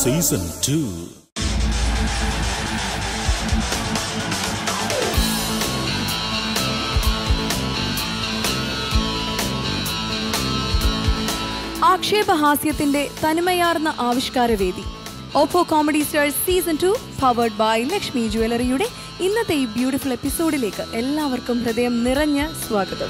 Season two ആക്ഷേപഹാസ്യത്തിന്റെ തനിമയാർന്ന ആവിഷ്കാരവേദി Oppo comedy stars season two powered by Lakshmi ജ്വല്ലറിയുടെ ഇന്നത്തെ ഈ ബ്യൂട്ടിഫുൾ എപ്പിസോഡിലേക്ക് എല്ലാവർക്കും ഹൃദയം നിറഞ്ഞ സ്വാഗതം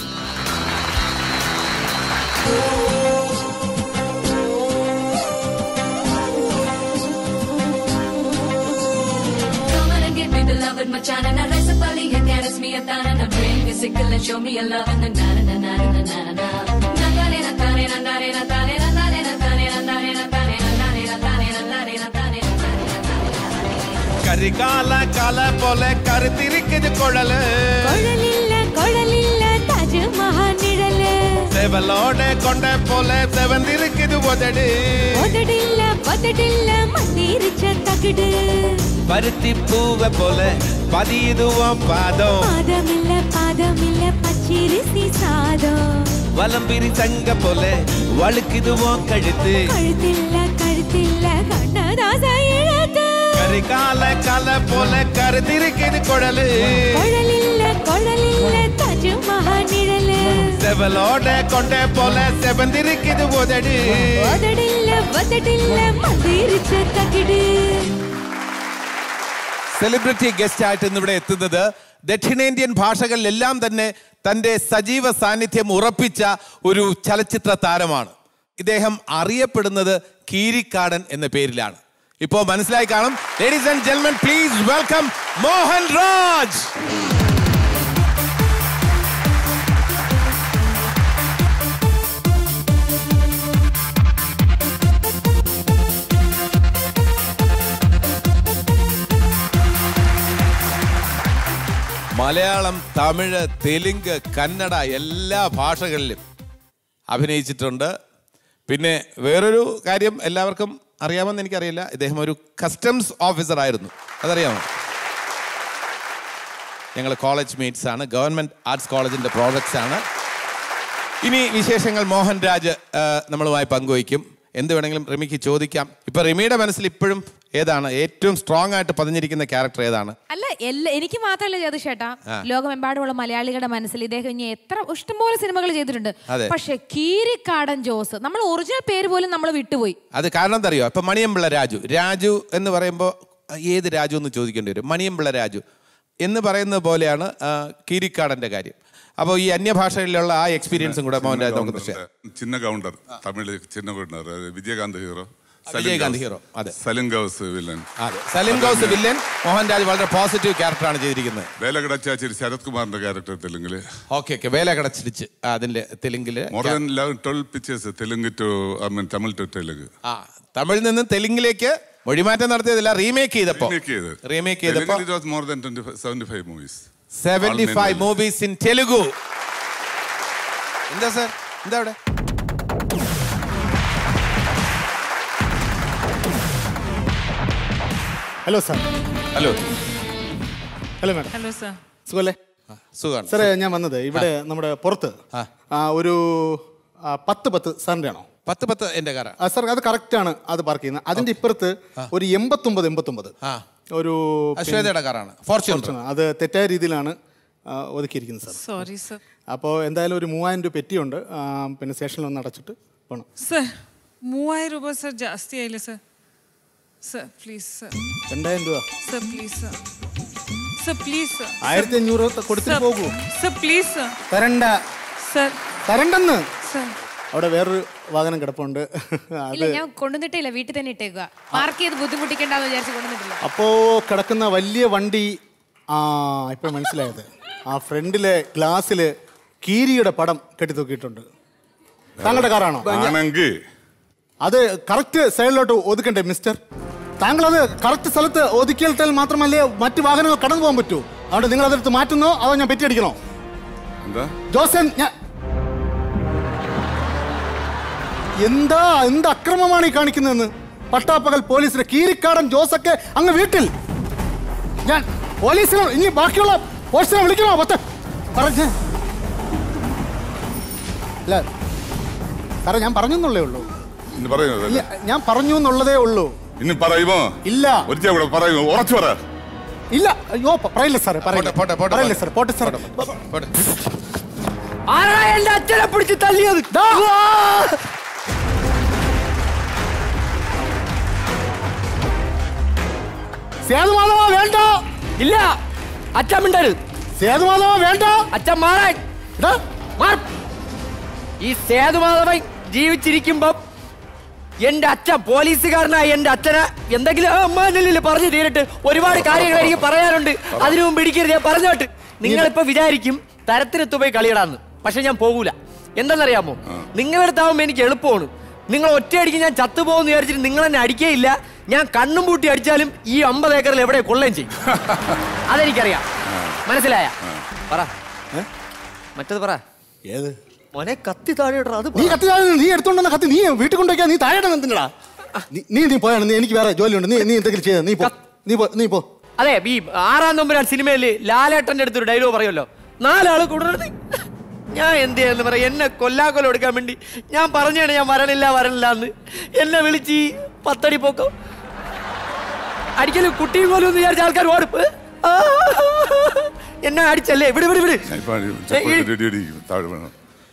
Come on and get me beloved Machana na reza pali ya dance me a tana na bring me sickle and show me a love and na na na na na na na na na tane na tane na tane na tane na tane na tane na tane na tane na tane na tane na tane na tane na കരികാല കാല പോലെ കരുത്തിരിക്കുന്നത് കുഴല് കൊഴലില്ല കൊഴലില്ല താജ്മഹൽ നിഴല് സെവലോടെ കൊണ്ട പോലെ സെവന്തിരിക്കുന്നത് ഉതട് ഒതടില്ല ഒതടില്ല മണ്ണീരിച്ച തകിട് പരുത്തി പൂവ പോലെ പതിയുതുവോ പാദം പാദമില്ല പാദമില്ല പച്ചിരിസി സാദം വലംപിരി ചങ്ക പോലെ വളുക്കിതുവോ കഴുത്ത് കഴുത്തില്ല കഴുത്തില്ല കണ്ണദാസ ഇഴത്ത് കരികാല കാല പോലെ കരുത്തിരിക്കുന്നത് കുഴല് കൊഴലില്ല കൊഴലില്ല താജ്മഹൽ നിഴല് സെവലോടെ കൊണ്ട പോലെ സെവന്തിരിക്കുന്നത് ഉതട് ഒതടില്ല ഒതടില്ല മണ്ണീരിച്ച തകിട് സെലിബ്രിറ്റി ഗസ്റ്റ് ആയിട്ട് ഇന്നിവിടെ എത്തുന്നത് ദക്ഷിണേന്ത്യൻ ഭാഷകളിലെല്ലാം തന്നെ തന്റെ സജീവ സാന്നിധ്യം ഉറപ്പിച്ച ഒരു ചലച്ചിത്ര താരമാണ് ഇദ്ദേഹം അറിയപ്പെടുന്നത് കീരിക്കാടൻ എന്ന പേരിലാണ് ഇപ്പോ മനസ്സിലായി കാണും ലേഡീസ് ആൻഡ് ജെന്മൻ പ്ലീസ് വെൽക്കം മോഹൻ രാജ് മലയാളം തമിഴ് തെലുങ്ക് കന്നഡ എല്ലാ ഭാഷകളിലും അഭിനയിച്ചിട്ടുണ്ട് പിന്നെ വേറൊരു കാര്യം എല്ലാവർക്കും അറിയാമെന്ന് എനിക്കറിയില്ല ഇദ്ദേഹം ഒരു കസ്റ്റംസ് ഓഫീസർ ആയിരുന്നു അതറിയാമോ ഞങ്ങൾ കോളേജ് മേറ്റ്സ് ആണ് ഗവൺമെന്റ് ആർട്സ് കോളേജിന്റെ പ്രോഡക്ട്സ് ആണ് ഇനി വിശേഷങ്ങൾ മോഹൻ രാജ് ആ, നമ്മളുമായി പങ്കുവയ്ക്കും എന്ത് വേണമെങ്കിലും റിമിക്ക് ചോദിക്കാം ഇപ്പൊ റിമിയുടെ മനസ്സിൽ ഇപ്പോഴും ഏതാണ് ഏറ്റവും സ്ട്രോങ് ആയിട്ട് പതിഞ്ഞിരിക്കുന്ന ക്യാരക്ടർ ഏതാണ് അല്ല എല്ലാ എനിക്ക് മാത്രമല്ല ചെയ്തു ചേട്ടാ ലോകമെമ്പാടുമുള്ള മലയാളികളുടെ മനസ്സിൽ ഇദ്ദേഹം ഇനി എത്ര ഇഷ്ടംപോലെ സിനിമകൾ ചെയ്തിട്ടുണ്ട് അതെ. പക്ഷെ കീരിക്കാടൻ ജോസ് നമ്മൾ ഒറിജിനൽ പേര് പോലും നമ്മൾ വിട്ടുപോയി അത് കാരണം എന്താ അറിയോ ഇപ്പൊ മണിയമ്പിള്ള രാജു രാജു എന്ന് പറയുമ്പോൾ ഏത് രാജു എന്ന് ചോദിക്കേണ്ടി വരും മണിയമ്പിള്ള രാജു എന്ന് പറയുന്നത് പോലെയാണ് ആ, കീരിക്കാടന്റെ കാര്യം അപ്പോൾ ഈ അന്യഭാഷകളിലുള്ള ആ എക്സ്പീരിയൻസും കൂടെ മോഹൻ രാജ് നമുക്ക് ഷെയർ சின்ன கவுண்டர் தமிழ் சின்ன கவுண்டர் விஜயகாந்த் ஹீரோ വിജയകാന്ത് ഹീറോ അതെ சலிங்கவுஸ் வில்லன் അതെ സലിം ഗൗസ് വില്ലൻ മോഹൻ രാജ് വളരെ പോസിറ്റീവ് ക്യാരക്ടറാണ് ചെയ്തിരിക്കുന്നത് வேலை கிடைச்சாச்சு சரத்குமாറിന്റെ ക്യാരക്ടർ തെലുങ്കില് ഓക്കെ ഓക്കെ വേല കടച്ചിരിച്ച് അതിന്റെ തെലുങ്കില് more than eleven twelve pictures Telugu to I mean Tamil to Telugu ആ തമിഴിൽ നിന്ന് തെലുങ്കിലേക്ക് മൊഴിമാറ്റം നടത്തിയതില്ല റീമേക്ക് ചെയ്തപ്പോ Remake ചെയ്ത് റീമേക്ക് ചെയ്തപ്പോ തെലുങ്കിൽ it was more than 20 75 movies seventy five movies in Telugu എന്താ സർ എന്താ അവിടെ hello sir hello hello madam hello sir സുഖല്ലേ സുഖമാണ് സാറേ ഞാൻ വന്നത് ഇവിടെ നമ്മുടെ പുറത്ത് ആ. ആ, ഒരു ആ, പത്ത് പത്ത് സാറിൻ്റെ ആണോ പത്ത് പത്ത് എന്റെ കാറാ ആ, സാർ അത് കറക്റ്റ് ആണ് അത് പാർക്ക് ചെയ്യുന്നത് അതിന്റെ ഇപ്പുറത്ത് ഒരു എൺപത്തൊമ്പത് എൺപത്തൊമ്പത് ആ ഒരു അശ്വേതയുടെ കാറാണ് ഫോർച്യൂണർ പിന്നെ അത് തെറ്റായ രീതിയിലാണ് ആ, ഒതുക്കിയിരിക്കുന്നത് സാർ സോറി സർ അപ്പോൾ എന്തായാലും ഒരു മൂവായിരം രൂപ പെറ്റിയുണ്ട് ആ, പിന്നെ സ്റ്റേഷനിൽ ഒന്ന് അടച്ചിട്ട് പോകണം ಸರ್ ಮೂವಾಯಿரம் ರೂಪಾಯಿ ಸರ್ ಜಾಸ್ತಿ ಆಯಿಲ್ಲ ಸರ್ ಸರ್ ಪ್ಲೀಸ್ ಸರ್ രണ്ടായിരം രൂപ sir please sir sir please sir ആയിരത്തി അഞ്ഞൂറ് കൊടുത്തിട്ട് പോകൂ ಸರ್ ಪ್ಲೀಸ್ ಸರ್ തരണ്ട ಸರ್ തരണ്ടെന്ന് ಸರ್ അവിടെ വേറൊരു വാഹനം കിടപ്പുണ്ട് അത് ഇല്ല ഞാൻ കൊണ്ടുവന്നിട്ടില്ല വീട്ടിൽ തന്നെ ഇട്ടേക്കുക മാർക്ക് ചെയ്ത് ബുദ്ധിമുട്ടിക്കണ്ടെന്ന് വിചാരിച്ച് കൊണ്ടുവന്നിട്ടില്ല അപ്പോ കിടക്കുന്ന വലിയ വണ്ടി ആ ഇപ്പൊ മനസ്സിലായത് ആ ഫ്രണ്ടിലെ ഗ്ലാസ്സില് കീരിയുടെ പടം കെട്ടിത്തൂക്കിയിട്ടുണ്ട് താങ്കളുടെ കാറാണോ ആണെങ്കിൽ അത് കറക്റ്റ് സൈഡിലോട്ട് ഒതുക്കണ്ടേ മിസ്റ്റർ താങ്കൾ അത് കറക്റ്റ് സ്ഥലത്ത് ഒതുക്കിയിട്ടാൽ മാത്രമല്ലേ മറ്റു വാഹനങ്ങൾ കടന്നു പോകാൻ പറ്റൂ അതുകൊണ്ട് നിങ്ങൾ അതെടുത്ത് മാറ്റുന്നോ അതോ ഞാൻ പെറ്റിയടിക്കണോ എന്താ ജോസൻ ഞാൻ എന്താ എന്ത് അക്രമമാണ് ഈ കാണിക്കുന്നതെന്ന് പട്ടാപ്പകൽ പോലീസിന്റെ കീരിക്കാടൻ ജോസൊക്കെ അങ്ങ് വീട്ടിൽ ഞാൻ പോലീസിനെ ഇനി ബാക്കിയുള്ള പോലീസിനെ വിളിക്കണോ പത്ത് പറഞ്ഞ അല്ല സാറേ ഞാൻ പറഞ്ഞു എന്നുള്ളേ ഉള്ളൂ ഇനി പറയുന്നത് ഇല്ല, ഞാൻ പറഞ്ഞു എന്നുള്ളതേ ഉള്ളൂ ഇനി പറയുമോ ഇല്ല ഒരിക്കൽ കൂടെ പറയുമോ ഉറച്ചു പറ ഇല്ല അയ്യോ പ- പറയില്ല സാറേ പറയില്ല പോട്ടെ, പോട്ടെ, പോട്ടെ, പറയില്ല പോട്ടെ. സാർ പോട്ടെ സാർ പോട്ടെ. ആരാ എന്റെ അച്ഛനെ പിടിച്ച് തല്ലിയത് ദാ. സേതുമാധവ വേണ്ട ഇല്ല അച്ഛൻ മിണ്ടരുത് സേതുമാധവ വേണ്ട അച്ഛൻ മാറാൻ ഇതാ മാർ ഈ സേതുമാധവൻ ജീവിച്ചിരിക്കുമ്പം എന്റെ അച്ഛൻ പോലീസുകാരനായ എന്റെ അച്ഛനെ എന്തെങ്കിലും ആ, അമ്മാനില്ല പറഞ്ഞു തീരട്ട് ഒരുപാട് കാര്യങ്ങൾ എനിക്ക് പറയാനുണ്ട് അതിനു മുമ്പ് ഇടിക്കരുത് ഞാൻ പറഞ്ഞോട്ട് നിങ്ങളിപ്പോ വിചാരിക്കും തരത്തിനെത്തു പോയി കളിയിടാന്ന് പക്ഷെ ഞാൻ പോകൂല എന്തെന്നറിയാമോ നിങ്ങളുടെ അടുത്താവുമ്പോ എനിക്ക് എളുപ്പമാണ് നിങ്ങൾ ഒറ്റയടിക്ക് ഞാൻ ചത്തുപോകുന്ന വിചാരിച്ചിട്ട് നിങ്ങൾ എന്നെ അടിക്കേയില്ല ഞാൻ കണ്ണും പൂട്ടി അടിച്ചാലും ഈ അമ്പത് ഏക്കറിൽ എവിടെ കൊള്ളുകയും ചെയ്യും അതെനിക്കറിയാം മനസ്സിലായ പറ മറ്റത് പറ ഏത് മോനെ കത്തി താഴെ ഇടറാ, അത് നീ പറ. കത്തി താഴെ നീ എടുത്തോണ്ടെന്ന കത്തി നീ വീട്ടിൽ കൊണ്ടുവയ്ക്കാൻ നീ താഴെ എന്തിനാ നീ നീ പോയാണ് നീ എനിക്ക് വേറെ ജോലിയുണ്ട് നീ നീ എന്തെങ്കിലും ചെയ്ത നീ പോ നീ പോ നീ പോ അതെ ഈ ആറാം നമ്പരാൻ സിനിമയിൽ ലാലേട്ടന്റെ അടുത്തൊരു ഡയലോഗ് പറയുമല്ലോ നാലാള് കൂടുതൽ ഞാൻ എന്ത് ചെയ്യാന്ന് പറയാം എന്നെ കൊല്ലാക്കൊല എടുക്കാൻ വേണ്ടി ഞാൻ പറഞ്ഞാണ് ഞാൻ വരണില്ല വരണില്ല എന്ന് എന്നെ വിളിച്ച് ഈ പത്തടി പോക്കം അടിക്കലും കുട്ടിയും പോലും എന്ന് വിചാരിച്ച ആൾക്കാർ ഓടുപ്പ് ആ, എന്നെ അടിച്ചല്ലേ വിട് വിട് വിട് ഞാൻ ഇപ്പൊ ചപ്പാത്തി റെഡി അടിക്കും താഴെ വേണം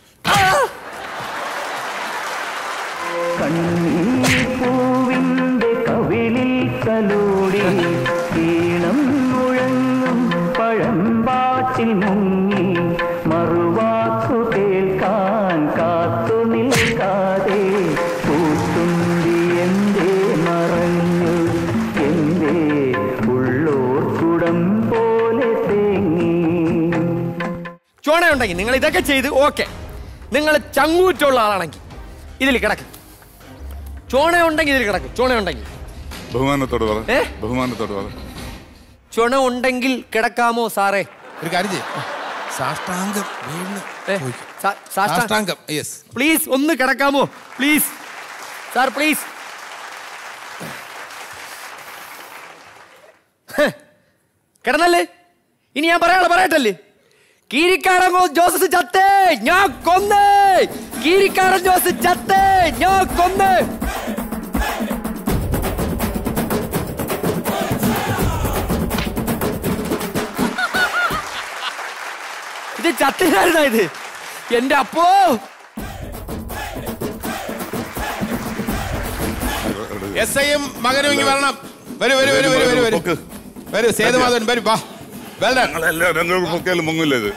പൂവിന്റെ കവിളിൽ തലോടി ഈണം മുഴങ്ങും പഴമ്പാറ്റിൽ മുങ്ങി മറുവാക്കു കേൾക്കാൻ കാത്തു നിൽക്കാതെ പൂത്തുമ്പി എന്തേ മറഞ്ഞു എന്തേ ഉള്ളോർ കുടം പോലെ തേങ്ങി ചോണയുണ്ടെങ്കിൽ നിങ്ങൾ ഇതൊക്കെ ചെയ്ത് ഓക്കെ നിങ്ങൾ ചങ്ങൂറ്റുള്ള ആളാണെങ്കിൽ ഇതിൽ കിടക്ക് ചോണയുണ്ടെങ്കിൽ ഇതിൽ കിടക്ക് ചോണയുണ്ടെങ്കിൽ ബഹുമാനത്തോട് പറ ഏ? ബഹുമാനത്തോട് പറ ചുണ ഉണ്ടെങ്കിൽ കിടക്കാമോ സാറേ ഒരു കാര്യം ചെയ്യും സാഷ്ടാംഗം വീണ് ഏ, ചോദിക്കും. സാ- സാഷ്ടാ- സാഷ്ടാംഗം യെസ് പ്ലീസ് ഒന്ന് കിടക്കാമോ പ്ലീസ് സാർ പ്ലീസ് കിടന്നല്ലേ ഇനി ഞാൻ പറയാനുള്ള പറയട്ടല്ലേ കീരിക്കാടൻ ഗോ- ജോസഫ് ചത്തേ ഞാൻ കൊന്നേ കീരിക്കാടൻ ജോസഫ് ചത്തേ ഞാൻ കൊന്നേ ഇത് ചത്തിനായിരുന്ന ഇത് എന്റെ അപ്പോ എസ് ഐയും മകനും ഇങ്ങ് വരണം വരൂ വരൂ വരൂ വരൂ വരൂ വരൂ പൊക്ക്. വരൂ സേതുമാധവൻ വരൂ വാ വെൽ ഡൺ ഞങ്ങളെല്ലാം ഞങ്ങൾ പൊക്കിയാലും മുങ്ങില്ല ഇത്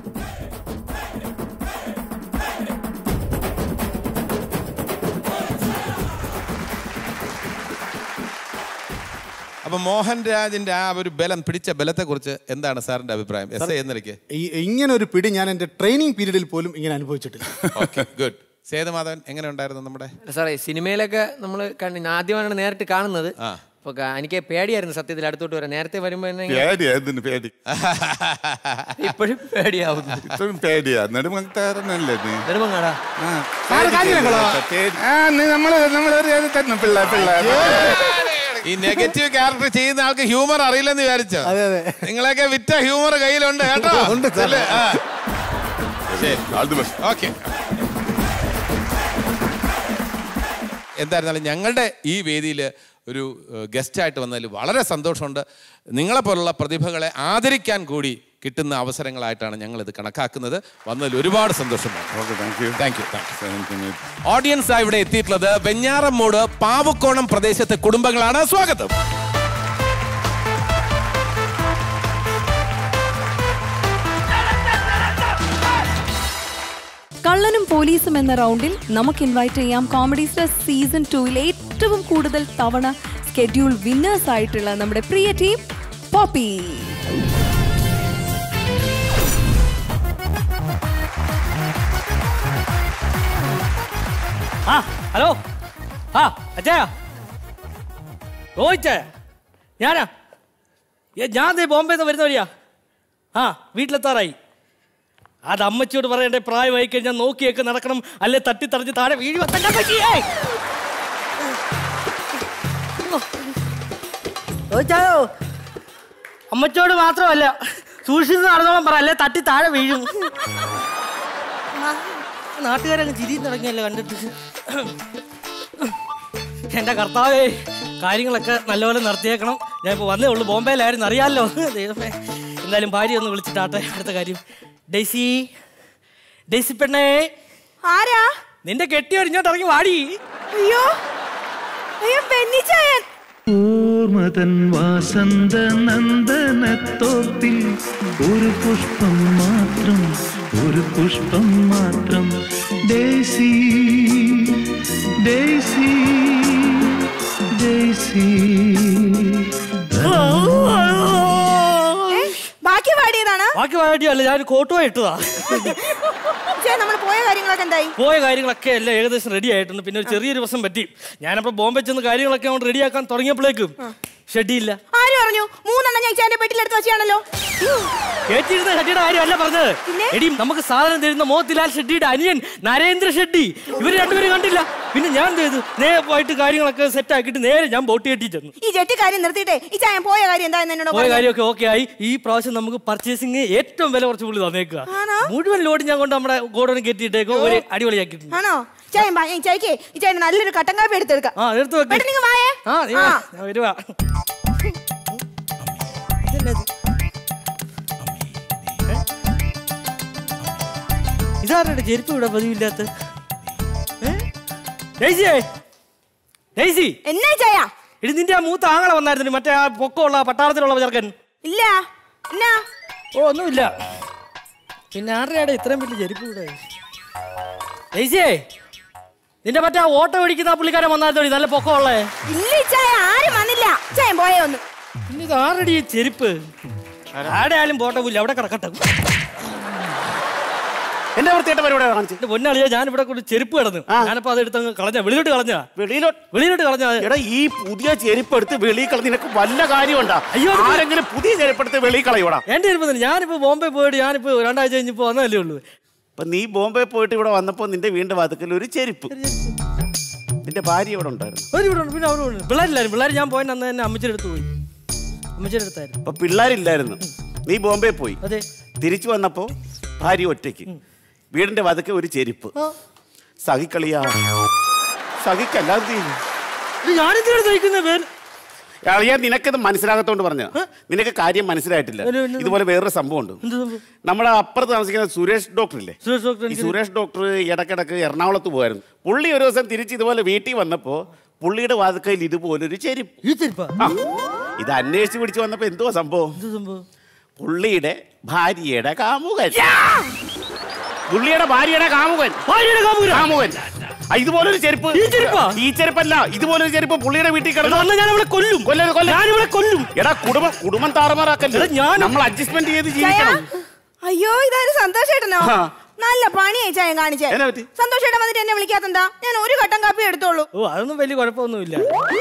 അപ്പൊ മോഹൻ രാജിന്റെ ആ ഒരു ബലം പിടിച്ച ബലത്തെ കുറിച്ച് എന്താണ് സാറിന്റെ അഭിപ്രായം എസ് ഐ എന്ന നിലയ്ക്ക് ഈ- ഇങ്ങനെ ഒരു പിടി ഞാൻ എന്റെ ട്രെയിനിങ് പീരീഡിൽ പോലും ഇങ്ങനെ അനുഭവിച്ചിട്ടില്ല ഓക്കെ ഗുഡ് സേതുമാധവൻ എങ്ങനെ ഉണ്ടായിരുന്നു നമ്മുടെ സാറേ സിനിമയിലൊക്കെ നമ്മൾ ആദ്യമാണ് നേരിട്ട് കാണുന്നത് ആ. അപ്പൊ ക- എനിക്ക് പേടിയായിരുന്നു സത്യത്തിൽ അടുത്തോട്ട് വരാൻ നേരത്തെ വരുമ്പോ എന്നെ ഇങ്ങനെ പേടിയാ എന്തിന് പേടി ഇപ്പോഴും പേടിയാവുന്നു ഇത്രയും പേടിയാ നെടുമങ്ങാരനല്ലേ നീ നെടുമങ്ങാടാ ആ, സാറ് കാര്യങ്ങളോ? പേടി. ആ, നീ നമ്മള് നമ്മളൊരു ഇത് തന്നെ പിള്ള പിള്ള ഈ നെഗറ്റീവ് ക്യാരക്ടർ ചെയ്യുന്ന ആൾക്ക് ഹ്യൂമർ അറിയില്ലെന്ന് വിചാരിച്ചോ അതെ, അതെ. നിങ്ങളൊക്കെ വിറ്റ ഹ്യൂമർ കയ്യിലുണ്ട് കേട്ടോ ഉണ്ട് സാർ. അല്ലേ? ആ. ശരി All the best. ഓക്കെ എന്തായിരുന്നാലും ഞങ്ങളുടെ ഈ വേദിയിൽ ഒരു ഗസ്റ്റായിട്ട് വന്നതിൽ വളരെ സന്തോഷമുണ്ട് നിങ്ങളെപ്പോലുള്ള പ്രതിഭകളെ ആദരിക്കാൻ കൂടി കിട്ടുന്ന അവസരങ്ങളായിട്ടാണ് ഞങ്ങൾ ഇത് കണക്കാക്കുന്നത് വന്നതിൽ ഒരുപാട് സന്തോഷമാണ് okay thank you thank you thank you thank you audience ഇവിടെ എത്തിയിട്ടുള്ളത് വെഞ്ഞാറമ്മൂട് പാവക്കോണം പ്രദേശത്തെ കുടുംബങ്ങളാണ് സ്വാഗതം കള്ളനും പോലീസും എന്ന റൗണ്ടിൽ നമുക്ക് ഇൻവൈറ്റ് ചെയ്യാം കോമഡി സ്റ്റാർ സീസൺ ടൂവിൽ ഏറ്റവും കൂടുതൽ തവണ സ്കെഡ്യൂൾ വിന്നേഴ്സ് ആയിട്ടുള്ള നമ്മുടെ പ്രിയ ടീം പോപ്പി ആ ഹലോ ആ അച്ഛാ റോഹിച്ചേ ഞാനാ ഏ ഞാൻ ദേ ബോംബെ നിന്ന് വരുന്ന വഴിയാ ആ വീട്ടിലെത്താറായി അത് അമ്മച്ചിയോട് പറയണ്ടേ പ്രായമായി കഴിഞ്ഞാൽ നോക്കിയൊക്കെ നടക്കണം അല്ലെ തട്ടിത്തറിഞ്ഞ് താഴെ വീഴി വത്തണ്ട പറ്റിയേ റോഹിച്ചായോ അമ്മച്ചോട് മാത്രമല്ല സൂക്ഷിച്ച് നടന്നോളം പറ അല്ലെ തട്ടി താഴെ വീഴും നാട്ടുകാരങ്ങ് ചിരിയും തുടങ്ങിയല്ലോ കണ്ടിട്ട് എന്റെ കർത്താവേ കാര്യങ്ങളൊക്കെ നല്ലപോലെ നടത്തിയേക്കണം ഞാൻ ഇപ്പോൾ വന്നേ ഉള്ളൂ ബോംബെയിലായിരുന്നു അറിയാമല്ലോ ദൈവമേ എന്തായാലും ഭാര്യ ഒന്ന് വിളിച്ചിട്ടാട്ടെ അടുത്ത കാര്യം ഡെയ്സി ഡെയ്സി പെണ്ണേ ആരാ നിന്റെ കെട്ടിയോ ഇങ്ങോട്ട് ഇറങ്ങി വാടി അയ്യോ അയ്യോ പെണ്ണിച്ചായൻ ഓർമ്മതൻ വാസന്ത നന്ദനത്തോപ്പിൽ ഒരു പുഷ്പം മാത്രം ഒരു പുഷ്പം മാത്രം ഡേസി ഡേസി ഡേസി ബാക്കി പാടിയതാണ് ബാക്കി വാടിയല്ല ഞാൻ കോട്ടുവാ ഇട്ടതാ ചേ നമ്മൾ പോയ കാര്യങ്ങളൊക്കെ എന്തായി പോയ കാര്യങ്ങളൊക്കെ എല്ലാം ഏകദേശം റെഡി ആയിട്ടുണ്ട് പിന്നെ ഒരു ചെറിയൊരു പ്രശ്നം പറ്റി ഞാനപ്പോ ബോംബെ ചെന്ന് കാര്യങ്ങളൊക്കെ അങ്ങോട്ട് റെഡിയാക്കാൻ തുടങ്ങിയപ്പോഴേക്കും ഷെഡിയില്ല ആര് പറഞ്ഞു മൂന്നെണ്ണം ഞാൻ ചേന്റെ പെട്ടിലെടുത്ത് വെച്ചാണല്ലോ കേട്ടിരുന്ന ഷെഡിയുടെ കാര്യമല്ല പറഞ്ഞത് എടി നമുക്ക് സാധനം തരുന്ന മോത്തിലാൽ ഷെഡിയുടെ അനിയൻ നരേന്ദ്ര ഷെഡി ഇവര് രണ്ടുപേരും കണ്ടില്ല പിന്നെ ഞാൻ എന്ത് ചെയ്തു നേരെ പോയിട്ട് കാര്യങ്ങളൊക്കെ സെറ്റ് ആക്കിയിട്ട് നേരെ ഞാൻ ബോട്ട് കെട്ടി ചെന്നു ഈ ജെട്ടി കാര്യം നിർത്തിയിട്ടേ ഈ ചായൻ പോയ കാര്യം എന്തായെന്ന് എന്നോട് പോയ പറഞ്ഞു. കാര്യമൊക്കെ ഓക്കെ ആയി ഈ പ്രാവശ്യം നമുക്ക് പർച്ചേസിങ് ഏറ്റവും വില കുറച്ച് പുള്ളി തന്നേക്കുക മുഴുവൻ ലോഡ് ഞാൻ കൊണ്ട് നമ്മുടെ ഗോഡൌൺ കെട്ടിയിട്ടേക്കോ ഒരു അടിപൊളിയാക്കിയിട്ടുണ്ട് ആണോ ചായൻ ബാ ഈ ചായക്ക് ഈ ചായന് നല്ലൊരു കട്ടൻ കാപ്പി എടുത്തെടുക്കാം ആ എടുത്ത് വെക്ക്. പെട്ടെന്ന് ഇങ്ങ് വായേ ആ നീ വാ, ഞാൻ വരുവാ ഇതാരുടെ ചെരുപ്പ് ഇവിടെ പതിവില്ലാത്ത ഡേയ്സിയേ ഡേയ്സി എന്നാ ചായ ഇടി നിന്റെ ആ മൂത്ത ആങ്ങളെ വന്നായിരുന്നു മറ്റേ ആ പൊക്കമുള്ള പട്ടാളത്തിലുള്ള ചെറുക്കൻ ഇല്ല എന്നാ ഓ ഒന്നുമില്ല പിന്നെ ആരുടെയാടെ ഇത്രയും വലിയ ചെരുപ്പ് ഇവിടെ ഡേയ്സിയേ നിന്റെ മറ്റേ ആ ഓട്ടോ ഓടിക്കുന്ന ആ പുള്ളിക്കാരൻ വന്നായിരുന്നു നല്ല പൊക്കമുള്ളേ ഇല്ല ഈ ചായ ആരും വന്നില്ല ചായൻ പോയേ ഒന്ന് പിന്നെ ഇത് ആരടി ഈ ചെരുപ്പ് ആടെ ആയാലും പോട്ടെ പുല്ല അവിടെ കിടക്കട്ടെ എന്റെ വൃത്തിയായിട്ട് പരിപാടി കാണിച്ചു എന്റെ പൊന്നാളിയാ ഞാൻ ഇവിടെ കൊണ്ട് ചെരുപ്പ് കിടന്നു ഞാനപ്പോ അത് എടുത്തങ്ങ് കളഞ്ഞ വെളിയിലോട്ട് കളഞ്ഞ വെളിയിലോട്ട് വെളിയിലോട്ട് കളഞ്ഞ എടാ ഈ പുതിയ ചെരുപ്പ് എടുത്ത് വെളിയിൽ കളഞ്ഞ നിനക്ക് വല്ല കാര്യമുണ്ടാ അയ്യോ, അത് ആരെങ്കിലും പുതിയ ചെരുപ്പ് എടുത്ത് വെളിയിൽ കളയൂടാ എന്റെ ചെരുപ്പ് തന്നെ ഞാനിപ്പോ ബോംബെ പോയിട്ട് ഞാനിപ്പോ രണ്ടാഴ്ച കഴിഞ്ഞപ്പോ വന്നതല്ലേ ഉള്ളൂ അപ്പൊ നീ ബോംബെ പോയിട്ട് ഇവിടെ വന്നപ്പോ നിന്റെ വീണ്ടും വാതുക്കൽ ഒരു ചെരുപ്പ് നിന്റെ ഭാര്യ ഇവിടെ ഉണ്ടായിരുന്നു ഒരു ഇവിടെ ഉണ്ട്, പിന്നെ അവിടെ ഉണ്ട് പിള്ളേരില്ലായിരുന്നു പിള്ളേർ ഞാൻ പോയ അന്ന് തന്നെ അമ്മച്ചിയുടെ അടുത്ത് പോയി അമ്മച്ചിയുടെ അടുത്തായിരുന്നു അപ്പൊ പിള്ളേരില്ലായിരുന്നു നീ ബോംബെ പോയി അതെ തിരിച്ചു വന്നപ്പോ ഭാര്യ ഒറ്റയ്ക്ക് വീടിന്റെ വതുക്കെ ഒരു ചെരുപ്പ് സഹിക്കളിയാ സഹിക്കല്ലാതെ ചെയ്യും. ഞാനെന്തിനാണ് സഹിക്കുന്ന പേര് അളിയാ നിനക്കത് മനസ്സിലാകത്തോണ്ട് പറഞ്ഞ നിനക്ക് കാര്യം മനസ്സിലായിട്ടില്ല ഇതുപോലെ വേറൊരു സംഭവമുണ്ട് നമ്മുടെ അപ്പുറത്ത് താമസിക്കുന്ന സുരേഷ് ഡോക്ടർ ഇല്ലേ സുരേഷ് ഡോക്ടർ ഈ സുരേഷ് ഡോക്ടർ ഇടക്കിടക്ക് എറണാകുളത്ത് പോയായിരുന്നു പുള്ളി ഒരു ദിവസം തിരിച്ച് ഇതുപോലെ വീട്ടിൽ വന്നപ്പോ പുള്ളിയുടെ വാതുക്കയിൽ ഇതുപോലൊരു ചെരുപ്പ് ഈ ചെരുപ്പാ ആ, ഇത് അന്വേഷിച്ച് പിടിച്ച് വന്നപ്പോ എന്തുവാ സംഭവം പുള്ളിയുടെ ഭാര്യയുടെ കാമുകൻ പുള്ളിയുടെ ഭാര്യയുടെ കാമുകൻ ഭാര്യയുടെ കാമുകൻ കാമുകൻ ആ, ഇതുപോലൊരു ചെരുപ്പ് ഈ ചെരുപ്പാ? ഈ ചെരുപ്പല്ല ഇതുപോലൊരു ചെരുപ്പ് പുള്ളിയുടെ വീട്ടിൽ കിടന്നു അന്ന് ഞാൻ അവളെ കൊല്ലും കൊല്ലരുത്, കൊല്ലരുത്. ഞാനിവളെ കൊല്ലും എടാ കുടുംബം കുടുംബം താറുമാറാക്കല്ലേ എടാ, ഞാൻ- നമ്മൾ അഡ്ജസ്റ്റ്മെന്റ് ചെയ്ത് ചായ ജീവിക്കണം അയ്യോ ഇതാരും സന്തോഷേട്ടനോ ആ. നല്ല പണിയായി ചായ കാണിച്ചേ എന്നാ പറ്റി? സന്തോഷേട്ടൻ വന്നിട്ട് എന്നെ വിളിക്കാത്തെന്താ ഞാൻ ഒരു കട്ടൻ കാപ്പി എടുത്തോളൂ ഓ അതൊന്നും വലിയ കുഴപ്പമൊന്നുമില്ല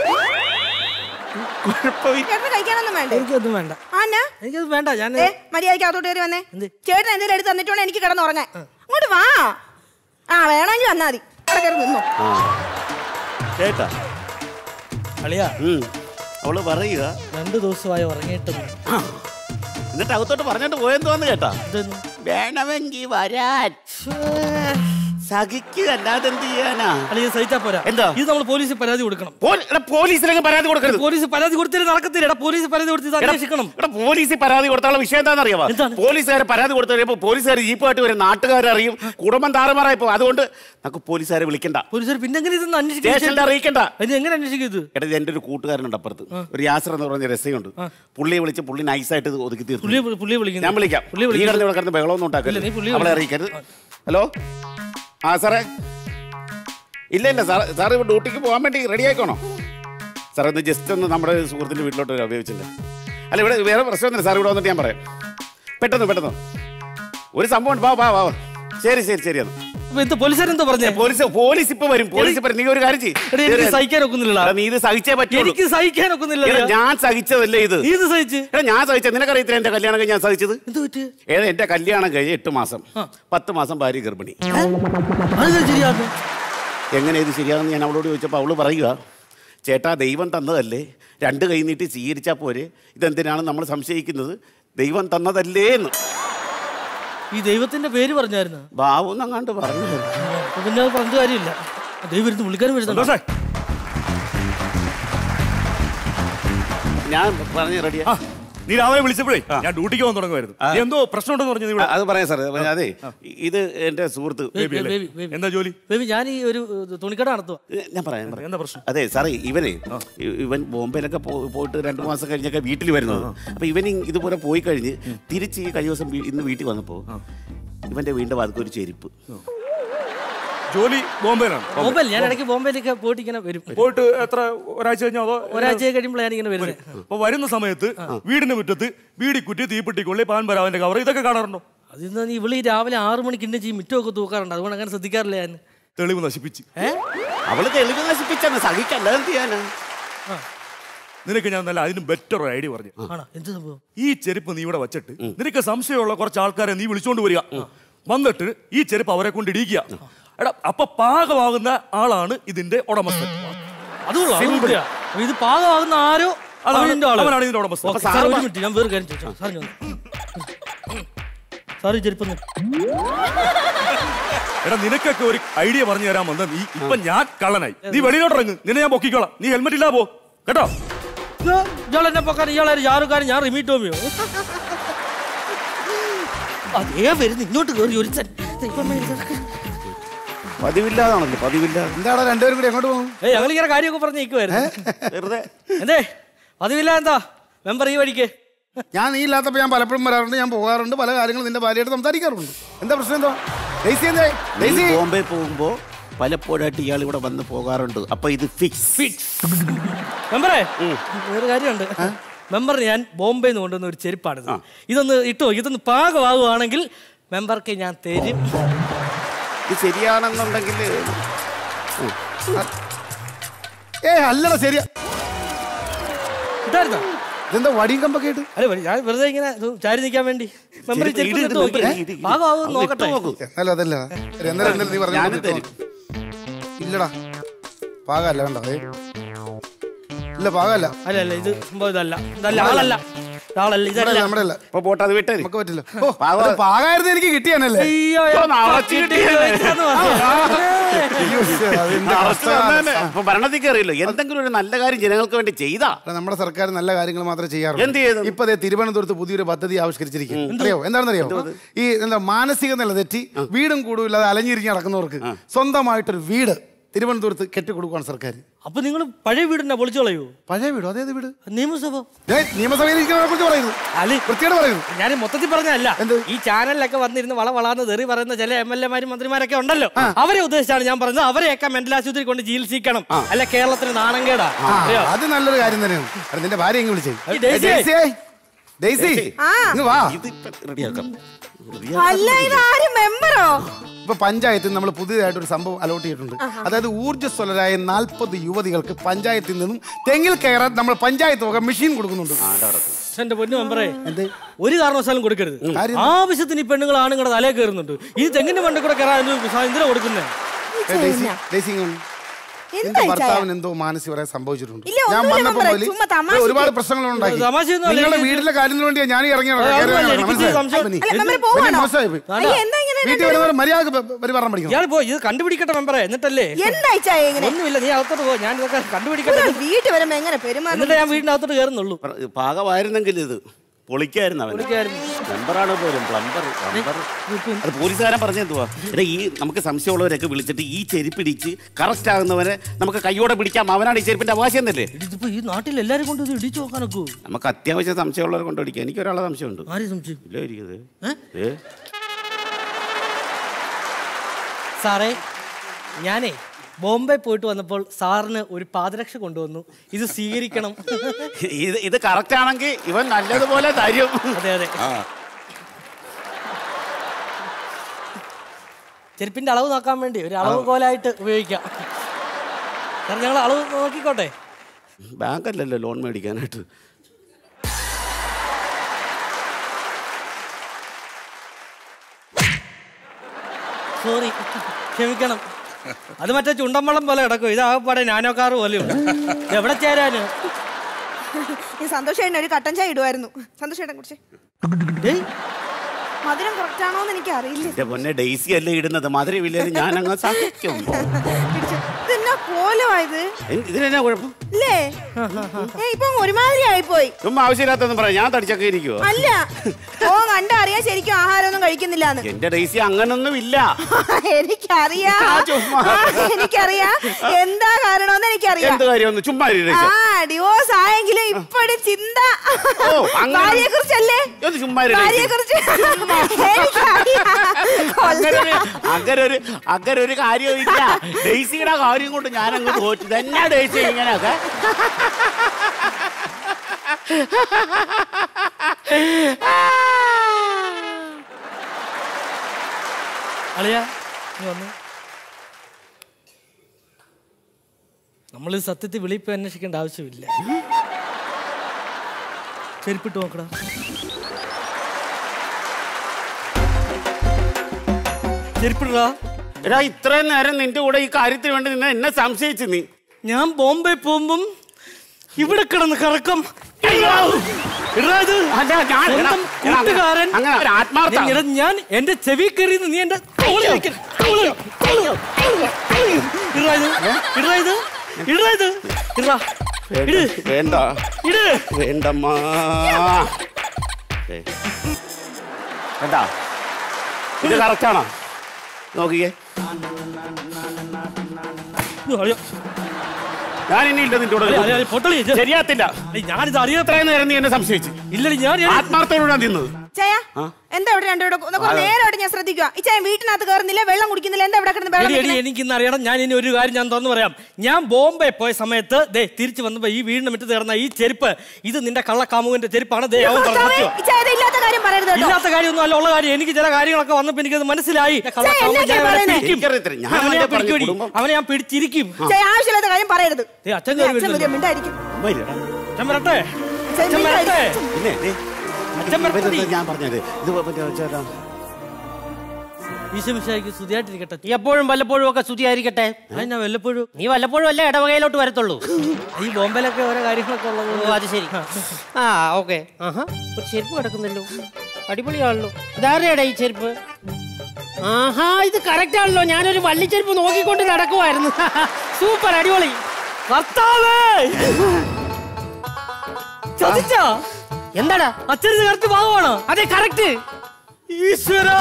കുഴപ്പമില്ല ചേട്ടന് കഴിക്കാനൊന്നും വേണ്ടേ എനിക്കൊന്നും വേണ്ട ആന്നാ എനിക്കത് വേണ്ട ഞാൻ ഏ മര്യാദയ്ക്ക് അകത്തോട്ട് കയറി വന്നേ ചേട്ടൻ എന്തെങ്കിലും എടുത്ത് തന്നിട്ട് വേണം എനിക്ക് കിടന്നുറങ്ങാൻ അങ്ങോട്ട് വാ ആ വേണമെങ്കിൽ വന്നാ മതി അവിടെ കയറി നിന്നോ ആ. കേട്ടാ അളിയാ ഉം. അവള് പറയുക രണ്ടു ദിവസമായി ഉറങ്ങിയിട്ടത് എന്നിട്ട് അകത്തോട്ട് പറഞ്ഞിട്ട് പോയെന്തോന്ന് കേട്ടാ ഇതൊന്നും വേണമെങ്കിൽ വരാൻ സഹിക്കുക അല്ലാതെ എന്ത് ചെയ്യാനാ അളിയ സഹിച്ചാ പോരാ എന്താ? ഇത് നമ്മൾ പോലീസിൽ പരാതി കൊടുക്കണം പോലീ- എടാ, പോലീസിലേക്ക് പരാതി കൊടുക്കരുത് പോലീസ് പരാതി കൊടുത്തിട്ട് നടക്കത്തില്ല എടാ പോലീസ് പരാതി കൊടുത്ത് ഇത് എടാ, അന്വേഷിക്കണം എടാ, പോലീസിൽ പരാതി കൊടുത്താലുള്ള വിഷയം എന്താണെന്നറിയാമോ എന്താണ്? പോലീസുകാരെ പരാതി കൊടുത്തു കഴിയുമ്പോൾ പോലീസുകാർ ജീപ്പായിട്ട് വരും നാട്ടുകാരറിയും കുടുംബം താറുമാറായിപ്പോ അതുകൊണ്ട് നമുക്ക് പോലീസുകാരെ വിളിക്കണ്ട പോലീസുകാർ പിന്നെ എങ്ങനെ ഇതൊന്ന് സ്റ്റേഷനിൽ അന്വേഷിക്കും അറിയിക്കണ്ട ഇത് എങ്ങനെ അന്വേഷിക്കും ഇത് എടാ ഇത് എൻ്റെ ഒരു കൂട്ടുകാരനുണ്ട് അപ്പുറത്ത് ഒരു യാസർ എന്ന് പറഞ്ഞ രസയുണ്ട് പുള്ളിയെ വിളിച്ച് പുള്ളി നൈസായിട്ട് ഇത് ഒതുക്കി തീർത്തു പുള്ളിയെ പുള്ളിയെ വിളിക്കുന്നു ഞാൻ വിളിക്കാം പുള്ളിയെ നീ വിളിക്കുന്നു കിടന്ന് ഇവിടെ കിടന്ന് ബഹളമൊന്നും ഇല്ല, നീ ഉണ്ടാക്കരുത് പുള്ളിയെ അവളെ വിളി. അറിയിക്കരുത് ഹലോ ആ സാറേ ഇല്ല ഇല്ല സാർ സാർ ഇപ്പോൾ ഡ്യൂട്ടിക്ക് പോകാൻ വേണ്ടി റെഡി ആയിക്കോണോ സാർ ഒന്ന് ജസ്റ്റ് ഒന്ന് നമ്മുടെ സുഹൃത്തിൻ്റെ വീട്ടിലോട്ട് വരാം ഉപയോഗിച്ചില്ല അല്ല ഇവിടെ വേറെ പ്രശ്നമൊന്നുമില്ല സാർ ഇവിടെ വന്നിട്ട് ഞാൻ പറയാം പെട്ടെന്ന് പെട്ടെന്ന് ഒരു സംഭവം ഉണ്ട് വാ വാ വാ ശരി ശരി ശരി അത് അപ്പൊ എന്ത് പോലീസുകാരെന്തോ പറഞ്ഞേ പോലീസ് പോലീസ് ഇപ്പൊ വരും പോലീസ് ഇപ്പൊ വരും. നീ ഒരു കാര്യം ചെയ്യ്. എടാ, എനിക്ക് സഹിക്കാൻ ഒക്കുന്നില്ല എടാ, നീ ഇത് സഹിച്ചേ പറ്റുള്ളൂ എനിക്ക് സഹിക്കാൻ ഒക്കുന്നില്ല എടാ, ഞാൻ സഹിച്ചതല്ലേ ഇത് നീ ഇത് സഹിച്ച് എടാ ഞാൻ സഹിച്ചത് നിനക്കറിയത്തില്ല എന്റെ കല്യാണം കഴിഞ്ഞ് ഞാൻ സഹിച്ചത് എന്ത് പറ്റി ഏതാ എന്റെ കല്യാണം കഴിഞ്ഞ് എട്ട് മാസം പത്ത് മാസം ഭാര്യ ഗർഭിണി അത് ശരിയാക്കും എങ്ങനെ ഇത് ശരിയാണെന്ന് ഞാൻ അവളോട് ചോദിച്ചപ്പോൾ അവള് പറയുക ചേട്ടാ ദൈവം തന്നതല്ലേ രണ്ട് കൈ നീട്ടി സ്വീകരിച്ചാൽ പോരെ ഇതെന്തിനാണ് നമ്മൾ സംശയിക്കുന്നത് ദൈവം തന്നതല്ലേ എന്ന് ഈ ദൈവത്തിന്റെ പേര് പറഞ്ഞായിരുന്നു ബാബു എന്നങ്ങാണ്ട് പറഞ്ഞു പിന്നെ അത് പറഞ്ഞ കാര്യമില്ല ദൈവം ഇരുന്ന് പുള്ളിക്കാരൻ വരുന്നുണ്ട് ഞാൻ പറഞ്ഞ് റെഡിയാ നീ രാവിലെ വിളിച്ചപ്പോഴേ ഞാൻ ഡ്യൂട്ടിക്ക് വന്ന് തുടങ്ങുമായിരുന്നു നീ എന്തോ പ്രശ്നമുണ്ടെന്ന് പറഞ്ഞത് ഇവിടെ അത് പറയാം സാർ അതെ ഇത് എന്റെ സുഹൃത്ത് ബേബി, ബേബി, ബേബി. എന്താ ജോലി ബേബി ഞാൻ ഈ ഒരു ഏ, തുണിക്കട നടത്തുക ഞാൻ പറയാം ഞാൻ പറയാം. എന്താ പ്രശ്നം അതെ സാറേ ഇവനെ ഇ- ഇവൻ ബോംബെയിലൊക്കെ പോ- പോയിട്ട് രണ്ടു മാസം കഴിഞ്ഞൊക്കെ വീട്ടിൽ വരുന്നത് അപ്പൊ ഇവൻ ഈ ഇതുപോലെ പോയി കഴിഞ്ഞ് തിരിച്ച് ഈ കഴിഞ്ഞ ദിവസം വീ- ഇന്ന് വീട്ടിൽ വന്നപ്പോ ഇവന്റെ വീടിന്റെ വാതിക്ക് ഒരു ചെരുപ്പ് ജോലി ബോംബെയിലാണ് ബോംബെ ഞാൻ ഇടയ്ക്ക് ബോംബെയിലേക്ക് പോയിട്ട് ഇങ്ങനെ വരും പോയിട്ട് എത്ര ഒരാഴ്ച കഴിഞ്ഞോ അതോ ഒരാഴ്ച കഴിയുമ്പോൾ ഞാൻ ഇങ്ങനെ വരുന്നത് അപ്പൊ വരുന്ന സമയത്ത് വീടിന്റെ മുറ്റത്ത് വീടിക്കുറ്റി തീപ്പെട്ടിക്കൊള്ളി പാൻ പരാവന്റെ കവർ ഇതൊക്കെ കാണാറുണ്ടോ അതിന്ന് നീ വിളി രാവിലെ ആറു മണിക്ക് ഇന്നെ ചെയ്യും മിറ്റമൊക്കെ തൂക്കാറുണ്ട് അതുകൊണ്ട് അങ്ങനെ ശ്രദ്ധിക്കാറില്ല ഞാൻ തെളിവ് നശിപ്പിച്ച് അവള് തെളിവ് നശിപ്പിച്ചാണ് സഹിക്കല്ല എന്ത് ചെയ്യാനാ നിനക്ക് ഞാൻ നല്ല അതിനും ബെറ്റർ ഒരു ഐഡിയ പറഞ്ഞു ആണോ എന്ത് സംഭവം ഈ ചെരുപ്പ് നീ ഇവിടെ വെച്ചിട്ട് നിനക്ക് സംശയമുള്ള കുറച്ച് ആൾക്കാരെ നീ വിളിച്ചോണ്ട് വരിക വന്നിട്ട് ഈ ചെരുപ്പ് അവരെ കൊണ്ട് ഇടിക്കുക എടാ അപ്പൊ പാകമാകുന്ന ആളാണ് ഇതിന്റെ ഉടമസ്ഥൻ അത് കൊള്ളാം, അത് Simple. കിട്ടിയ. അപ്പൊ ഇത് പാകമാകുന്ന ആരോ അതാണ് അവനിന്റെ ആള്. അവനാണ് ഇതിന്റെ ഉടമസ്ഥൻ. ഓക്കേ, അപ്പൊ സാർ സാറ് ഒരു പ- മിനിറ്റ് ഞാൻ വേറെ കാര്യം ചോദിച്ചോ സാർ സാർ ഈ ചെരുപ്പൊന്ന് എടാ നിനക്കൊക്കെ ഒരു ഐഡിയ പറഞ്ഞു തരാൻ വന്ന നീ ഇപ്പൊ ഞാൻ കള്ളനായി നീ വെളിയിലോട്ട് ഇറങ്ങ് നിന്നെ ഞാൻ പൊക്കിക്കോളാം നീ ഹെൽമെറ്റ് ഇല്ലാ പോ കേട്ടോ ഇയാൾ എന്നെ പൊക്കാൻ ഇയാളൊരു ഷാറുഖാൻ ഞാൻ റിമി ടോമിയോ അതേ വരുന്നു ഇങ്ങോട്ട് കയറി ഒരു പതിവില്ലാതാണല്ലോ പതിവില്ലാതെ എന്താണ് രണ്ടുപേരും കൂടി എങ്ങോട്ട് പോകും ഏയ് ഞങ്ങൾ ഇങ്ങനെ കാര്യമൊക്കെ പറഞ്ഞ് നിൽക്കുമായിരുന്നു വെറുതെ എന്തേ പതിവില്ല എന്താ മെമ്പർ ഈ വഴിക്ക് ഞാൻ നീ ഇല്ലാത്തപ്പോൾ ഞാൻ പലപ്പോഴും വരാറുണ്ട് ഞാൻ പോകാറുണ്ട് പല കാര്യങ്ങളും നിന്റെ ഭാര്യയായിട്ട് സംസാരിക്കാറുണ്ട് എന്താ പ്രശ്നം എന്താ ഡെയ്സി എന്തേ നീ ഡെയ്സി ബോംബെ പോകുമ്പോ പലപ്പോഴായിട്ട് ഇയാൾ ഇവിടെ വന്ന് പോകാറുണ്ട് അപ്പൊ ഇത് ഫിക്സ് മെമ്പറേ വേറെ കാര്യമുണ്ട് മെമ്പറിന് ഞാൻ ബോംബെയിൽ നിന്ന് കൊണ്ടുവന്ന ഒരു ചെരുപ്പാണിത് ഇതൊന്ന് ഇട്ടോ ഇതൊന്ന് പാകമാകുവാണെങ്കിൽ മെമ്പർക്ക് ഞാൻ തരും ഇത് ശരിയാണെന്നുണ്ടെങ്കിൽ ഏ അല്ലടാ ശരിയാ ഇതായിരുന്നോ ഇതെന്താ വടിയും കമ്പൊക്കെ ഇട്ട് അല്ല വരി- ഞാൻ വെറുതെ ഇങ്ങനെ ഇത് ചാരി നിൽക്കാൻ വേണ്ടി മെമ്പർ ഈ ചെരുപ്പ് ഇട്ട് നോക്കി പാകമാകും നോക്കട്ടെ അല്ല അതല്ല എന്നാലും എന്നാലും നീ പറഞ്ഞു ഞാനും തരും. ഇല്ലടാ പാകല്ല കണ്ടോ ഏ. ഇല്ല പാകല്ല അല്ല അല്ല ഇത് സംഭവം ഇതല്ല ഇതല്ല ആളല്ല ആളല്ല ഇതല്ല നമ്മുടെ അല്ല ഇപ്പൊ പോട്ടെ അത് വിട്ടേ നമുക്ക് പറ്റില്ല ഓ, അത് പാകായിരുന്നു എനിക്ക് കിട്ടിയാനല്ലേ അയ്യോ ഇപ്പൊ നിറച്ച് കിട്ടിയതല്ലേ? അതിന്റെ നിറച്ച് കഷ്ടകാലം. തന്നേനെ. ഇപ്പൊ ഭരണത്തിൽ കയറിയല്ലോ എന്തെങ്കിലും ഒരു നല്ല കാര്യം ജനങ്ങൾക്ക് വേണ്ടി ചെയ്താ അല്ല, നമ്മുടെ സർക്കാർ നല്ല കാര്യങ്ങൾ മാത്രമേ ചെയ്യാറുള്ളൂ എന്ത് ചെയ്തു? ഇപ്പൊ ദേ തിരുവനന്തപുരത്ത് പുതിയൊരു പദ്ധതി ആവിഷ്കരിച്ചിരിക്കും അറിയോ എന്താണെന്നറിയോ ഈ എന്താ മാനസിക നില തെറ്റി വീടും കൂടും ഇല്ലാതെ അലഞ്ഞിരിഞ്ഞ് നടക്കുന്നവർക്ക് സ്വന്തമായിട്ടൊരു വീട് തിരുവനന്തപുരത്ത് കെട്ടിക്കൊടുക്കുകയാണ് സർക്കാർ അപ്പൊ നിങ്ങൾ പഴയ വീടിനെ പൊളിച്ചു കളയൂ പഴയ വീടോ അതേത് വീട് നിയമസഭ ഏ, നിയമസഭയിൽ ഇരിക്കുന്നവരെ കുറിച്ച് പറയുന്നു അല്ല വൃത്തിയോട് പറയുന്നു ഞാൻ മൊത്തത്തിൽ പറഞ്ഞല്ല ഈ ചാനലിലൊക്കെ വന്നിരുന്ന് വള വളാന്ന് തെറി പറയുന്ന ചില എം എൽ എമാരും മന്ത്രിമാരൊക്കെ ഉണ്ടല്ലോ അവരെ ഉദ്ദേശിച്ചാണ് ഞാൻ പറഞ്ഞത് അവരെയൊക്കെ മെന്റൽ ആശുപത്രി കൊണ്ട് ചികിത്സിക്കണം അല്ല കേരളത്തിന് നാണംകേടാ ആ, അറിയോ? അത് നല്ലൊരു കാര്യം തന്നെയാണ് അത് നിന്റെ ഭാര്യ എങ്ങനെ വിളിച്ചേ ഈ ഡെയ്സി. ഡെയ്സിയേ, ഡെയ്സി ആ. ഇങ്ങ് വാ ഇതിപ്പോ റെഡിയാക്കാം അല്ല ഇത് ആര് മെമ്പറോ ഇപ്പൊ പഞ്ചായത്തിൽ നമ്മൾ പുതിയതായിട്ട് ഒരു സംഭവം അലോട്ട് ചെയ്തിട്ടുണ്ട് അതായത് ഊർജ്ജസ്വലരായ നാൽപ്പത് യുവതികൾക്ക് പഞ്ചായത്തിൽ നിന്നും തെങ്ങിൽ കയറാൻ നമ്മൾ പഞ്ചായത്ത് വക മെഷീൻ കൊടുക്കുന്നുണ്ട് എന്റെ പൊന്നു മെമ്പറേ ഒരു കാരണവശാലും കൊടുക്കരുത് ആവശ്യത്തിന് ഈ പെണ്ണുങ്ങൾ ആണുങ്ങളുടെ തലേ കയറുന്നുണ്ട് ഈ തെങ്ങിന്റെ മണ്ട കൂടെ കയറാൻ എന്തിനാ കൊടുക്കുന്നത് ഏ, ഡെയ്സി, ഡെയ്സി ഇങ്ങ് വന്നേ. എന്താ എന്റെ ഈ ചായ? ഭർത്താവിന് എന്തോ മാനസികമായ സംഭവിച്ചിട്ടുണ്ട് ഇല്ല, ഞാൻ ഒന്നുമില്ല വന്നപ്പോ മെമ്പറേ, മുതല് ചുമ്മാ തമാശക്ക്. ഒരുപാട് പ്രശ്നങ്ങൾ ഉണ്ടാക്കി തമാശയൊന്നും അല്ല, നിങ്ങളുടെ എനിക്ക് വീട്ടിലെ കാര്യത്തിന് വേണ്ടിയാ ഞാൻ ഇറങ്ങി അത് അതുമല്ല, എനിക്ക് സംശയം- അല്ല, മെമ്പറ് പോവാണോ? അയ്യോ, എന്താ ഇങ്ങനെ വീട്ടിൽ വരുന്നവർ മര്യാദ പരിപാലനം പഠിക്കണം ഇയാൾ പോയി ഇത് കണ്ടുപിടിക്കട്ടെ മെമ്പറേ എന്നിട്ടല്ലേ എന്താ ഈ ചായ ഇങ്ങനെ ഒന്നുമില്ല നീ അകത്തോട്ട് പോ ഞാൻ ഇതൊക്കെ കണ്ടുപിടിക്കട്ടെ ഒരാൾ വീട്ടിൽ വരുമ്പോ എങ്ങനെ പെരുമാറുന്നത് എന്നിട്ട് ഞാൻ വീടിന്റെ അകത്തോട്ട് കയറുന്നുള്ളൂ പാകമായിരുന്നെങ്കിൽ ഇത് പൊളിക്കായിരുന്നു അവൻ പ്ലംബറാണ് പോലും പ്ലംബർ പ്ലംബർ അത് പോലീസുകാരൻ പറഞ്ഞെന്തുവാ എടാ ഈ നമുക്ക് സംശയമുള്ളവരൊക്കെ വിളിച്ചിട്ട് ഈ ചെരുപ്പിടിച്ച് കറക്റ്റ് ആകുന്നവരെ നമുക്ക് കൈയോടെ പിടിക്കാം അവനാണ് ഈ ചെരുപ്പിന്റെ അവകാശം എന്നല്ലേ ഇതിപ്പോ ഈ നാട്ടിൽ എല്ലാരും കൊണ്ട് ഇത് ഇടിച്ചു നോക്കാനൊക്കെ നമുക്ക് അത്യാവശ്യം സംശയമുള്ളവരെ കൊണ്ട് പിടിക്കാം എനിക്ക് ഒരാളെ സംശയമുണ്ട് ആരെ സംശയം ഇല്ല ഇരിക്കുന്നത് ഏ സാറേ ഞാനേ ബോംബെ പോയിട്ട് വന്നപ്പോൾ സാറിന് ഒരു പാദരക്ഷ കൊണ്ടുവന്നു ഇത് സ്വീകരിക്കണം ഇത് ഇത് കറക്റ്റ് ആണെങ്കിൽ ഇവൻ നല്ലതുപോലെ തരും അതെ അതെ ആ. ചെരുപ്പിന്റെ അളവ് നോക്കാൻ വേണ്ടി ഒരു അളവ് കോലായിട്ട് ഉപയോഗിക്കാം സാർ ഞങ്ങൾ അളവ് നോക്കിക്കോട്ടെ ബാങ്കല്ലല്ലോ ലോൺ മേടിക്കാനായിട്ട് സോറി ക്ഷമിക്കണം അത് മറ്റേ ചുണ്ടമ്പളം പോലെ കിടക്കും ഇത് ആകപ്പാടെ നാനോ കാറ് പോലെയുണ്ട് ഇത് എവിടെ ചേരാന് ഈ സന്തോഷേട്ടൻ ഒരു കട്ടൻ ചായ ഇടുമായിരുന്നു സന്തോഷേട്ടൻ കുറിച്ച് മധുരം correct ആണോന്ന് എനിക്ക് അറിയില്ല എന്റെ പൊന്നെ ഡെയ്സി അല്ലേ ഇടുന്നത് മധുരമില്ലാതെ ഞാൻ അങ്ങ് സഹിക്കും ഇതെന്നാ എന്നാ കോലമായത് എന്ത്- ഇതിനെന്നാ കുഴപ്പം ഇല്ലേ ഏ ഇപ്പൊ ഒരുമാതിരി ആയിപ്പോയി ചുമ്മാ ആവശ്യമില്ലാത്തൊന്നും പറയാം ഞാൻ തടിച്ചൊക്കെ ഇരിക്കുവോ അല്ല ഓ കണ്ടറിയാൻ ശരിക്കും ആഹാരമൊന്നും കഴിക്കുന്നില്ലാന്ന് എന്റെ ഡേസി അങ്ങനൊന്നും ഇല്ല എനിക്കറിയാം ആ, ചുമ്മാ. ആ, എനിക്കറിയാം എന്താ കാരണമെന്ന് എനിക്കറിയാം എന്ത് കാര്യമൊന്നും ചുമ്മാ ഇരി ഡേസി. ആ ഡിവോഴ്സ് ആയെങ്കിലും ഇപ്പഴും ചിന്ത ഓ, അങ്ങനെ- ഭാര്യയെ കുറിച്ചല്ലേ ഒന്ന് ചുമ്മാ ഇരി ഡേസി. ഭാര്യയെ കുറിച്ച് അങ്ങനെ ഒരു- അങ്ങനെ ഒരു അങ്ങനെ ഒരു കാര്യമില്ല ഡേസിയുടെ കാര്യം കൊണ്ട് ഞാൻ അങ്ങ് തോറ്റു തന്നെ ഡേസി ഇങ്ങനെയൊക്കെ അളിയാ നീ വന്ന് നമ്മൾ സത്യത്തിൽ വിളിപ്പ് അന്വേഷിക്കേണ്ട ആവശ്യമില്ല ചെരുപ്പിട്ട് നോക്കടാ ചെരുപ്പിടാ എടാ ഇത്രയും നേരം നിന്റെ കൂടെ ഈ കാര്യത്തിന് വേണ്ടി നിന്ന് എന്നെ സംശയിച്ചു നീ ഞാൻ ബോംബെ പോകുമ്പം ഇവിടെ കിടന്ന് കറക്കം ഇടാ ഇത്. അല്ല, ഞാൻ- എടാ, സ്വന്തം എടാ, കൂട്ടുകാരൻ അങ്ങനെ ഒരു ആത്മാർത്ഥ. ഞാൻ- എടാ, ഞാൻ എന്റെ ചെവി കയറി നീ എന്റെ തോളി വെക്കൽ. തോളി, തോളി, തോളി. ഇടാ ഇത്. ഇടാ ഇത്. ഇടാ ഇത്. ഇടാ. ഇട്. വേണ്ട ഇട്. വേണ്ടമ്മാ ഏ. വേണ്ട ഇത് കറക്റ്റാണോ നോക്കിക്കേ അയ്യോ. ഞാൻ ഇനി ഇല്ല നിന്റെ കൂടെ അല്ല, അല്ല, പൊട്ടളി, ഇത്. ശരിയാത്തില്ല ഞാനിത് അറിയാത്ത ഇത്രയും നേരം നീ എന്നെ സംശയിച്ചു ഇല്ല ഞാൻ ആത്മാർത്ഥയോടാ നിന്നത് ചായ ആ? എന്താ ഇവിടെ രണ്ടുകൂടെ നോക്കൂ നേരോട്ട് ഞാൻ ശ്രദ്ധിക്കുക ഈ ചായ വീട്ടിനകത്ത് കയറുന്നില്ല വെള്ളം കുടിക്കുന്നില്ല എന്താ ഇവിടെ കിടന്ന് വെള്ളം എടി, എടി, വെക്കുന്നെ? എനിക്ക് ഇന്ന് അറിയണം ഞാൻ ഇനി ഒരു കാര്യം ഞാൻ തുറന്നു പറയാം ഞാൻ ബോംബെ പോയ സമയത്ത് ദേ തിരിച്ചു വന്നപ്പോ ഈ വീടിന് മുറ്റത്ത് കിടന്ന ഈ ചെരുപ്പ് ഇത് നിന്റെ കള്ളക്കാമുവിന്റെ ചെരുപ്പാണ് ദേ അവൻ പറഞ്ഞു ഭർത്താവേ, സത്യം. ഈ ചായ ഇത് ഇല്ലാത്ത കാര്യം പറയരുത് കേട്ടോ. ഇല്ലാത്ത കാര്യമൊന്നും അല്ല ഉള്ള കാര്യം എനിക്ക് ചില കാര്യങ്ങളൊക്കെ വന്നപ്പോ എനിക്കത് മനസ്സിലായി കള്ളക്കാമുകൻ എന്നൊക്കെയാ ഞാൻ അവനെ പറയുന്നെ? പിടിക്കും. എനിക്കറിയത്തില്ല. ഞാൻ അവനെ ഞാൻ അവന്റെ പറഞ്ഞ പിടിക്കും എടി. കുടുംബം- അവനെ ഞാൻ പിടിച്ചിരിക്കും ചായ ആവശ്യമില്ലാത്ത കാര്യം പറയരുത് ദേ, അച്ഛൻ കയറി അച്ഛൻ വരുന്നുണ്ട്. വരും, മിണ്ടായിരിക്കും. അച്ഛൻ വരട്ടെ ചായ അച്ഛൻ വരട്ടെ മിണ്ടായിരിക്കും. പിന്നെ ദേ, അച്ഛൻ വരട്ടെ ഇവനെന്താ ഞാൻ പറഞ്ഞത് ഇത് മറ്റേ ചേട്ടാ ഈശോമിശിഹായ്ക്ക് സ്തുതിയായിട്ടിരിക്കട്ടെ എപ്പോഴും വല്ലപ്പോഴും ഒക്കെ സ്തുതിയായിരിക്കട്ടെ അതിനാ വല്ലപ്പോഴും നീ വല്ലപ്പോഴും അല്ലേ ഇടവകയിലോട്ട് വരത്തുള്ളൂ ഈ ബോംബെയിലൊക്കെ ഓരോ കാര്യങ്ങളൊക്കെ ഉള്ളത് ഓ അത് ശരി ആ ഓക്കെ ആഹാ ഒരു ചെരുപ്പ് കിടക്കുന്നല്ലോ അടിപൊളിയാണല്ലോ ഇതാരുടെയാടാ ഈ ചെരുപ്പ് ആഹാ ഇത് കറക്റ്റ് ആണല്ലോ ഞാനൊരു വള്ളിച്ചെരുപ്പ് നോക്കിക്കൊണ്ട് നടക്കുമായിരുന്നു സൂപ്പർ അടിപൊളി കർത്താവേ ചതിച്ചാ എന്താടാ അച്ഛന് കറക്റ്റ് ഭാഗമാണോ അതെ കറക്റ്റ് ഈശ്വര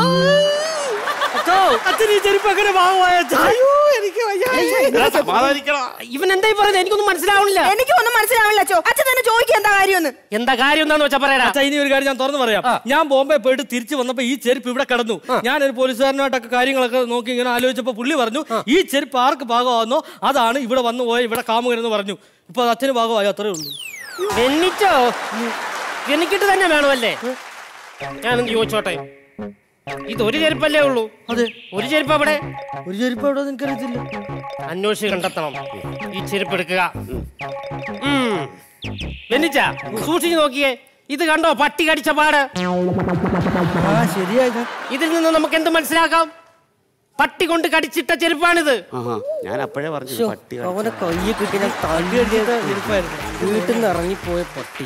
അച്ഛൻ ഈ ചെരുപ്പ് എങ്ങനെ ഭാഗമായ അയ്യോ എനിക്ക് സമാധാനിക്കണം ഇവൻ എന്തായി പറയുന്നത് എനിക്കൊന്നും മനസ്സിലാവണില്ല എനിക്കും ഒന്നും മനസ്സിലാവില്ല അച്ഛോ അച്ഛൻ തന്നെ ചോദിക്കുക എന്താ കാര്യമെന്ന് എന്താ കാര്യം എന്താന്ന് വെച്ചാ പറയടാ അച്ഛാ ഇനി ഒരു കാര്യം ഞാൻ തുറന്നു പറയാം ഞാൻ ബോംബെ പോയിട്ട് തിരിച്ചു വന്നപ്പോ ഈ ചെരുപ്പ് ഇവിടെ കിടന്നു ഞാനൊരു പോലീസുകാരനായിട്ടൊക്കെ കാര്യങ്ങളൊക്കെ നോക്കി ഇങ്ങനെ ആലോചിച്ചപ്പോ പുള്ളി പറഞ്ഞു ഈ ചെരുപ്പ് ആർക്ക് ഭാഗമാകുന്നോ അതാണ് ഇവിടെ വന്നു പോയ ഇവിടെ കാമുകനെന്ന് പറഞ്ഞു ഇപ്പൊ അത് അച്ഛന് ഭാഗമായി അത്രേ ഉള്ളൂ എന്നിട്ടോ എനിക്കിട്ട് തന്നെ വേണമല്ലേ ഞാനൊന്ന് ചോദിച്ചോട്ടെ ഇത് ഒരു ചെരുപ്പല്ലേ ഉള്ളൂ അതെ ഒരു ചെരുപ്പ് അവിടെ ഒരു ചെരുപ്പ് എവിടെ എനിക്കറിയത്തില്ല അന്വേഷിച്ച് കണ്ടെത്തണം ഈ ചെരുപ്പ് എടുക്കുക ഉം. ബെന്നിച്ച സൂക്ഷിച്ചു നോക്കിയേ ഇത് കണ്ടോ പട്ടി കടിച്ച പാട് ആ ശരിയായി ഇതിൽ നിന്ന് നമുക്ക് എന്ത് മനസ്സിലാക്കാം പട്ടി കൊണ്ട് കടിച്ചിട്ട ചെരുപ്പാണിത് ആഹാ ഞാൻ അപ്പോഴേ പറഞ്ഞു പട്ടി കടിച്ചു. അവനെ കയ്യെ കിട്ടി ഞാൻ തല്ലി അടിച്ച ചെരുപ്പായിരുന്നു വീട്ടിൽ നിന്ന് ഇറങ്ങിപ്പോയ പട്ടി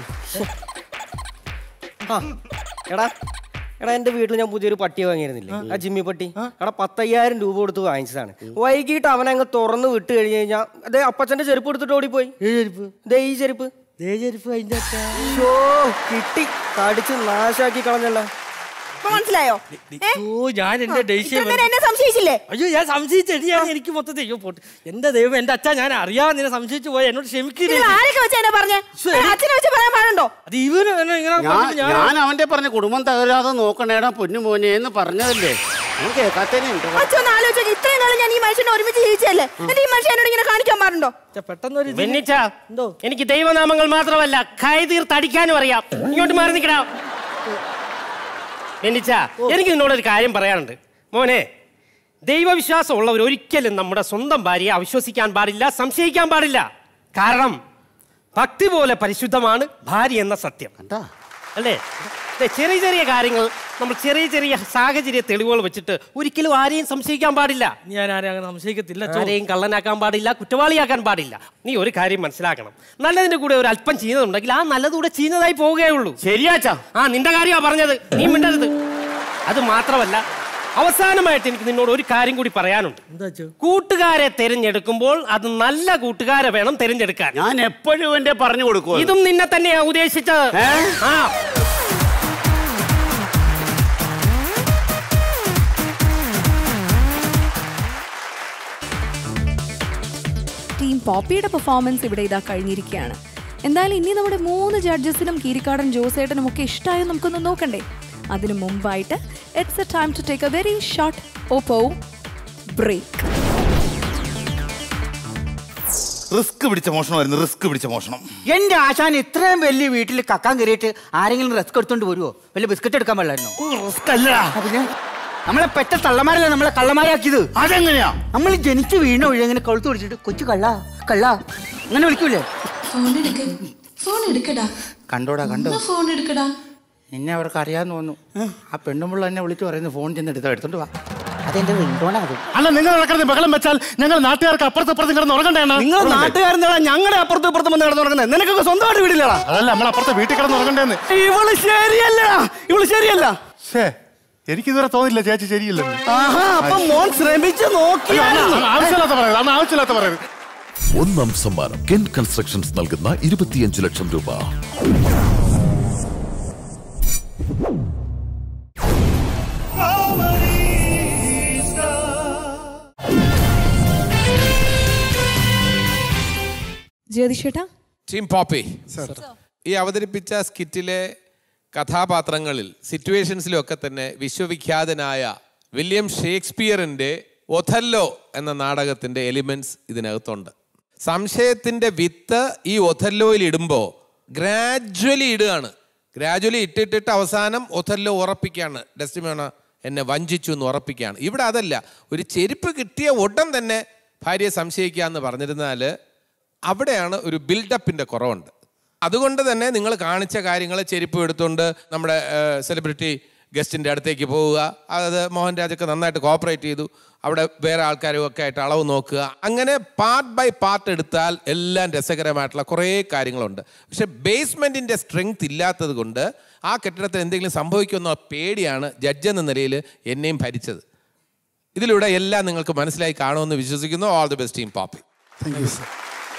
ആ, എടാ എടാ എന്റെ വീട്ടിൽ ഞാൻ പുതിയൊരു പട്ടിയെ വാങ്ങിയിരുന്നില്ലേ ആ ജിമ്മി പട്ടി എടാ പത്തയ്യായിരം രൂപ കൊടുത്ത് വാങ്ങിച്ചതാണ് വൈകിട്ട് അവനെ അങ്ങ് തുറന്ന് വിട്ട് കഴിഞ്ഞ് കഴിഞ്ഞാൽ അതേ അപ്പച്ചന്റെ ചെരുപ്പ് എടുത്തിട്ട് ഓടിപ്പോയി ദേ ഈ ചെരുപ്പ് ചെരുപ്പ് അതിന്റെ ഷോ കിട്ടി കടിച്ച് നാശാക്കി കളഞ്ഞല്ല ഇപ്പൊ മനസ്സിലായോ ഏ? ഓ ഞാൻ എന്റെ ഡേഷ്യ ഇത്ര നേരം എന്നെ സംശയിച്ചില്ലേ അയ്യോ ഞാൻ സംശയിച്ചെടിയാണ് എനിക്ക് മൊത്തത്തിൽ അയ്യോ പോട്ട് എന്റെ ദൈവം എന്റെ അച്ഛൻ ഞാൻ അറിയാതെ നിന്നെ സംശയിച്ചു പോയി എന്നോട് ഇത് ക്ഷമിക്കില്ല ആരൊക്കെ വെച്ചാ എന്നെ പറഞ്ഞേ അച്ഛനെ വെച്ച് പറയാൻ പാടുണ്ടോ അത് ഇവന് എന്നെ ഇങ്ങനെ ഞാൻ പറഞ്ഞിട്ട് ഞാൻ ഞാൻ അവന്റെ പറഞ്ഞ കുടുംബം തകരാതെ നോക്കണേടാ പൊന്നു മോനെ എന്ന് പറഞ്ഞതല്ലേ ഞാൻ കേൾക്കാത്തന്നെ ഉണ്ട് അച്ഛൻ ഒന്ന് ആലോചിച്ചു ഇത്രയും നാളും ഞാൻ ഈ മനുഷ്യനെ ഒരുമിച്ച് ജീവിച്ചല്ലേ എന്നിട്ട് ഈ മനുഷ്യൻ എന്നോട് ഇങ്ങനെ കാണിക്കാൻ പാടുണ്ടോ പെട്ടെന്ന് ഒരു ബെന്നിച്ച എനിക്ക് ദൈവനാമങ്ങൾ മാത്രമല്ല കൈ തീർത്തടിക്കാനും അറിയാം ഇങ്ങോട്ട് മാറി നിൽക്കടാ ബെന്നിച്ച എനിക്ക് നിന്നോടൊരു കാര്യം പറയാനുണ്ട് മോനെ ദൈവവിശ്വാസം ഉള്ളവർ ഒരിക്കലും നമ്മുടെ സ്വന്തം ഭാര്യയെ അവിശ്വസിക്കാൻ പാടില്ല സംശയിക്കാൻ പാടില്ല കാരണം ഭക്തി പോലെ പരിശുദ്ധമാണ് ഭാര്യ എന്ന സത്യം അല്ലേ ദേ, ചെറിയ ചെറിയ കാര്യങ്ങൾ നമ്മൾ ചെറിയ ചെറിയ സാഹചര്യ തെളിവുകൾ വെച്ചിട്ട് ഒരിക്കലും ആരെയും സംശയിക്കാൻ പാടില്ല ഞാൻ ആരെയും അങ്ങനെ സംശയിക്കത്തില്ല ചോ. ആരെയും കള്ളനാക്കാൻ പാടില്ല കുറ്റവാളിയാക്കാൻ പാടില്ല നീ ഒരു കാര്യം മനസ്സിലാക്കണം നല്ലതിന്റെ കൂടെ ഒരു അല്പം ചെയ്യുന്നുണ്ടെങ്കിൽ ആ നല്ലതുകൂടെ ചെയ്യുന്നതായി പോവുകയുള്ളൂ ശരിയാച്ചാ ആ നിന്റെ കാര്യമാ പറഞ്ഞത് നീ മിണ്ടരുത് അത് മാത്രമല്ല അവസാനമായിട്ട് എനിക്ക് നിന്നോട് ഒരു കാര്യം കൂടി പറയാനുണ്ട് കൂട്ടുകാരെ തിരഞ്ഞെടുക്കുമ്പോൾ അത് നല്ല കൂട്ടുകാരെ വേണം തിരഞ്ഞെടുക്കാൻ ഞാൻ എപ്പോഴും എന്റെ പറഞ്ഞു കൊടുക്കും ഇതും നിന്നെ തന്നെയാ ഉദ്ദേശിച്ചത് ആ ടീം പോപ്പിയുടെ പെർഫോമൻസ് ഇവിടെ ഇതാ കഴിഞ്ഞിരിക്കുകയാണ് എന്തായാലും ഇനി നമ്മുടെ മൂന്ന് ജഡ്ജസിനും കീരിക്കാടൻ ജോസേട്ടനും ഒക്കെ ഇഷ്ടമായോ നമുക്കൊന്ന് നോക്കണ്ടേ അതിനു മുമ്പായിട്ട് it's a time to take a very short Oppo break risk പിടിച്ച മോഷണമായിരുന്നു റിസ്ക് പിടിച്ച മോഷണം എന്റെ ആശാൻ ഇത്രയും വലിയ വീട്ടിൽ കക്കാൻ കയറിയിട്ട് ആരെങ്കിലും റെസ്ക് എടുത്തോണ്ട് വരുമോ വല്ല ബിസ്ക്കറ്റ് എടുക്കാൻ പാടില്ലായിരുന്നോ റിസ്ക് അല്ല പിന്നെ നമ്മളെ പെറ്റ തള്ളമാരല്ല നമ്മളെ കള്ളമാരാക്കിയത് അതെങ്ങനെയാ നമ്മൾ ജനിച്ച് വീണ ഒഴി അങ്ങനെ കൊളുത്ത് പിടിച്ചിട്ട് കൊച്ചു കള്ള കള്ള അങ്ങനെ വിളിക്കൂലേ ഫോൺ എടുക്ക ഫോൺ എടുക്കടാ കണ്ടോടാ കണ്ടോ ഒന്ന് ഫോൺ എടുക്കടാ എന്നെ അവർക്ക് അറിയാന്ന് തോന്നുന്നു ആ പെണ്ണുമ്പിള്ള എന്നെ വിളിച്ചു പറയുന്നു ഫോൺ ചെന്ന് എടുത്തോ എടുത്തോണ്ട് വാ അതെന്റെ റിംഗോണാ അത് അല്ല നിങ്ങൾ നടക്കുന്നത് ബഹളം വെച്ചാൽ ഞങ്ങൾ നാട്ടുകാർക്ക് അപ്പുറത്ത് അപ്പുറത്ത് കിടന്ന് ഉറങ്ങണ്ടേണ് നിങ്ങൾ നാട്ടുകാരെന്താ ഞങ്ങളുടെ അപ്പുറത്തും ഇപ്പുറത്തും വന്ന് കിടന്നുറങ്ങുന്നത് നിനക്കൊക്കെ സ്വന്തമായിട്ട് വീടില്ലടാ അതല്ല നമ്മൾ അപ്പുറത്തെ വീട്ടിൽ കിടന്ന് ഉറങ്ങണ്ടേന്ന് ഇവള് ശരിയല്ലടാ ഇവള് ശരിയല്ല ഷേ എനിക്കിതുവരെ തോന്നില്ല ചേച്ചി ശരിയില്ലെന്ന് ആഹാ അപ്പൊ മോൻ ശ്രമിച്ച് നോക്കിയായിരുന്നു ആവശ്യമില്ലാത്ത പറയുന്നത് അന്ന് ആവശ്യമില്ലാത്ത പറയുന്നത് ഒന്നാം സമ്മാനം കെൻ കൺസ്ട്രക്ഷൻസ് നൽകുന്ന ഇരുപത്തിയഞ്ച് ലക്ഷം രൂപ ജ്യോതിഷേട്ടാ ടീം പോപ്പി ഈ അവതരിപ്പിച്ച സ്കിറ്റിലെ കഥാപാത്രങ്ങളിൽ സിറ്റുവേഷൻസിലും ഒക്കെ തന്നെ വിശ്വവിഖ്യാതനായ വില്യം ഷേക്സ്പിയറിന്റെ ഒഥല്ലോ എന്ന നാടകത്തിന്റെ എലിമെന്റ്സ് ഇതിനകത്തുണ്ട് സംശയത്തിന്റെ വിത്ത് ഈ ഒഥല്ലോയിൽ ഇടുമ്പോൾ ഗ്രാജ്വലി ഇടുകയാണ് ഗ്രാജ്വലി ഇട്ടിട്ടിട്ട് അവസാനം ഒഥല്ലോ ഉറപ്പിക്കുകയാണ് ഡെസ്റ്റിമോണ എന്നെ വഞ്ചിച്ചു എന്ന് ഉറപ്പിക്കുകയാണ് ഇവിടെ അതല്ല ഒരു ചെരുപ്പ് കിട്ടിയ ഉടൻ തന്നെ ഭാര്യയെ സംശയിക്കുക എന്ന് പറഞ്ഞിരുന്നാൽ അവിടെയാണ് ഒരു ബിൽഡപ്പിൻ്റെ കുറവുണ്ട് അതുകൊണ്ട് തന്നെ നിങ്ങൾ കാണിച്ച കാര്യങ്ങൾ ചെരുപ്പ് എടുത്തുകൊണ്ട് നമ്മുടെ സെലിബ്രിറ്റി ഗസ്റ്റിൻ്റെ അടുത്തേക്ക് പോവുക അത് മോഹൻരാജൊക്കെ നന്നായിട്ട് കോപ്പറേറ്റ് ചെയ്തു അവിടെ വേറെ ആൾക്കാരും ഒക്കെ ആയിട്ട് അളവ് നോക്കുക അങ്ങനെ പാർട്ട് ബൈ പാർട്ട് എടുത്താൽ എല്ലാം രസകരമായിട്ടുള്ള കുറേ കാര്യങ്ങളുണ്ട് പക്ഷെ ബേസ്മെൻറ്റിൻ്റെ സ്ട്രെങ്ത് ഇല്ലാത്തത് കൊണ്ട് ആ കെട്ടിടത്തിൽ എന്തെങ്കിലും സംഭവിക്കുമെന്ന പേടിയാണ് ജഡ്ജ് എന്ന നിലയിൽ എന്നെയും ഭരിച്ചത് ഇതിലൂടെ എല്ലാം നിങ്ങൾക്ക് മനസ്സിലായി കാണുമെന്ന് വിശ്വസിക്കുന്നു all the best team Poppy thank you sir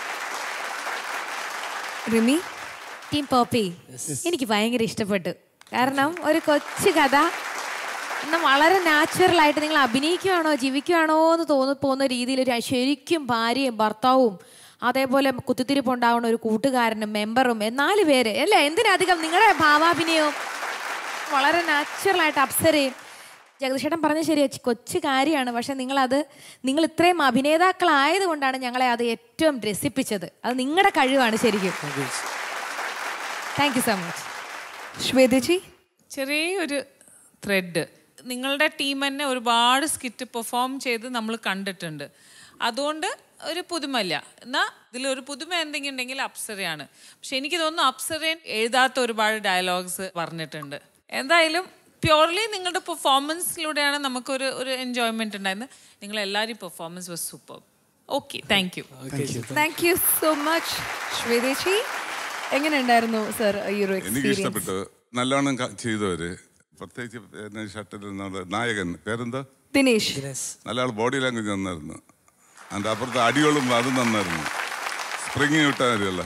Rimi team Poppy എനിക്ക് ഭയങ്കര ഇഷ്ടപ്പെട്ടു കാരണം ഒരു കൊച്ചു കഥ എന്നാൽ വളരെ നാച്ചുറൽ ആയിട്ട് നിങ്ങൾ അഭിനയിക്കുകയാണോ ജീവിക്കുകയാണോ എന്ന് തോന്നി പോകുന്ന രീതിയിൽ ഒരു ശരിക്കും ഭാര്യയും ഭർത്താവും അതേപോലെ കുത്തിത്തിരിപ്പ് ഉണ്ടാവുന്ന ഒരു കൂട്ടുകാരനും മെമ്പറും നാല് പേര് അല്ലേ എന്തിനധികം നിങ്ങളുടെ ഭാവാഭിനയവും വളരെ നാച്ചുറൽ ആയിട്ട് അപ്സരയും ജഗദീഷേട്ടൻ പറഞ്ഞ ശരിയാ ചി- കൊച്ചു കാര്യമാണ് പക്ഷെ നിങ്ങളത് നിങ്ങൾ ഇത്രയും അഭിനേതാക്കളായതുകൊണ്ടാണ് ഞങ്ങളെ അത് ഏറ്റവും രസിപ്പിച്ചത് അത് നിങ്ങളുടെ കഴിവാണ് ശരിക്കും താങ്ക് യു സോ മച്ച് ശ്വേതജി ചെറിയൊരു ത്രെഡ് നിങ്ങളുടെ ടീം തന്നെ ഒരുപാട് സ്കിറ്റ് പെർഫോം ചെയ്ത് നമ്മൾ കണ്ടിട്ടുണ്ട് അതുകൊണ്ട് ഒരു പുതുമല്ല എന്നാൽ ഇതിലൊരു പുതുമ എന്തെങ്കിലും ഉണ്ടെങ്കിൽ അപ്സരയാണ് പക്ഷെ എനിക്ക് തോന്നുന്നു അപ്സരൻ എഴുതാത്ത ഒരുപാട് ഡയലോഗ്സ് പറഞ്ഞിട്ടുണ്ട് എന്തായാലും പ്യോർലി നിങ്ങളുടെ പെർഫോമൻസിലൂടെയാണ് നമുക്കൊരു ഒരു എൻജോയ്മെന്റ് ഉണ്ടായിരുന്നത് നിങ്ങൾ എല്ലാവരും performance was super okay thank you thank you so much ശ്വേതേച്ചി എങ്ങനെ ഉണ്ടായിരുന്നു സർ ഈ ഒരു എനിക്ക് എക്സ്പീരിയൻസ് ഇഷ്ടപ്പെട്ടു നല്ലോണം ക- ചെയ്തവര് പ്രത്യേകിച്ച് പിന്നെ ഷട്ടിൽ നമ്മുടെ നായകൻ പേരെന്താ ദിനേശ് നല്ല ആൾ ബോഡി ലാംഗ്വേജ് നന്നായിരുന്നു അതിൻ്റെ അപ്പുറത്ത് അടികളും അതും നന്നായിരുന്നു സ്പ്രിങ് വിട്ടാൽ മതിയല്ല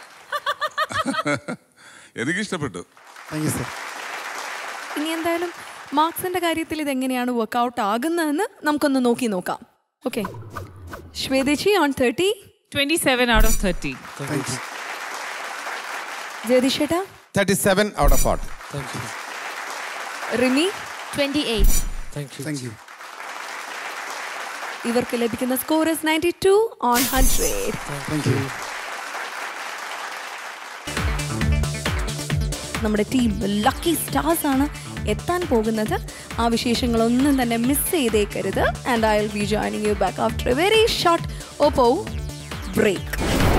എനിക്കിഷ്ടപ്പെട്ടു താങ്ക് യു സർ ഇനി എന്തായാലും മാർക്സിന്റെ കാര്യത്തിൽ ഇത് എങ്ങനെയാണ് വർക്ക്ഔട്ട് ആകുന്നതെന്ന് നമുക്കൊന്ന് നോക്കി നോക്കാം ഓക്കെ ശ്വേതേച്ചി on thirty twenty seven out of thirty ജയതിഷേട്ടാ thirty seven out of forty Rimi twenty eight thank you ഇവർക്ക് ലഭിക്കുന്ന score is ninety two on hundred thank you നമ്മുടെ ടീം ലക്കി സ്റ്റാർസ് ആണ് എത്താൻ പോകുന്നത് ആ വിശേഷങ്ങളൊന്നും തന്നെ മിസ് ചെയ്തേക്കരുത് and I will be joining you back after a very short Oppo break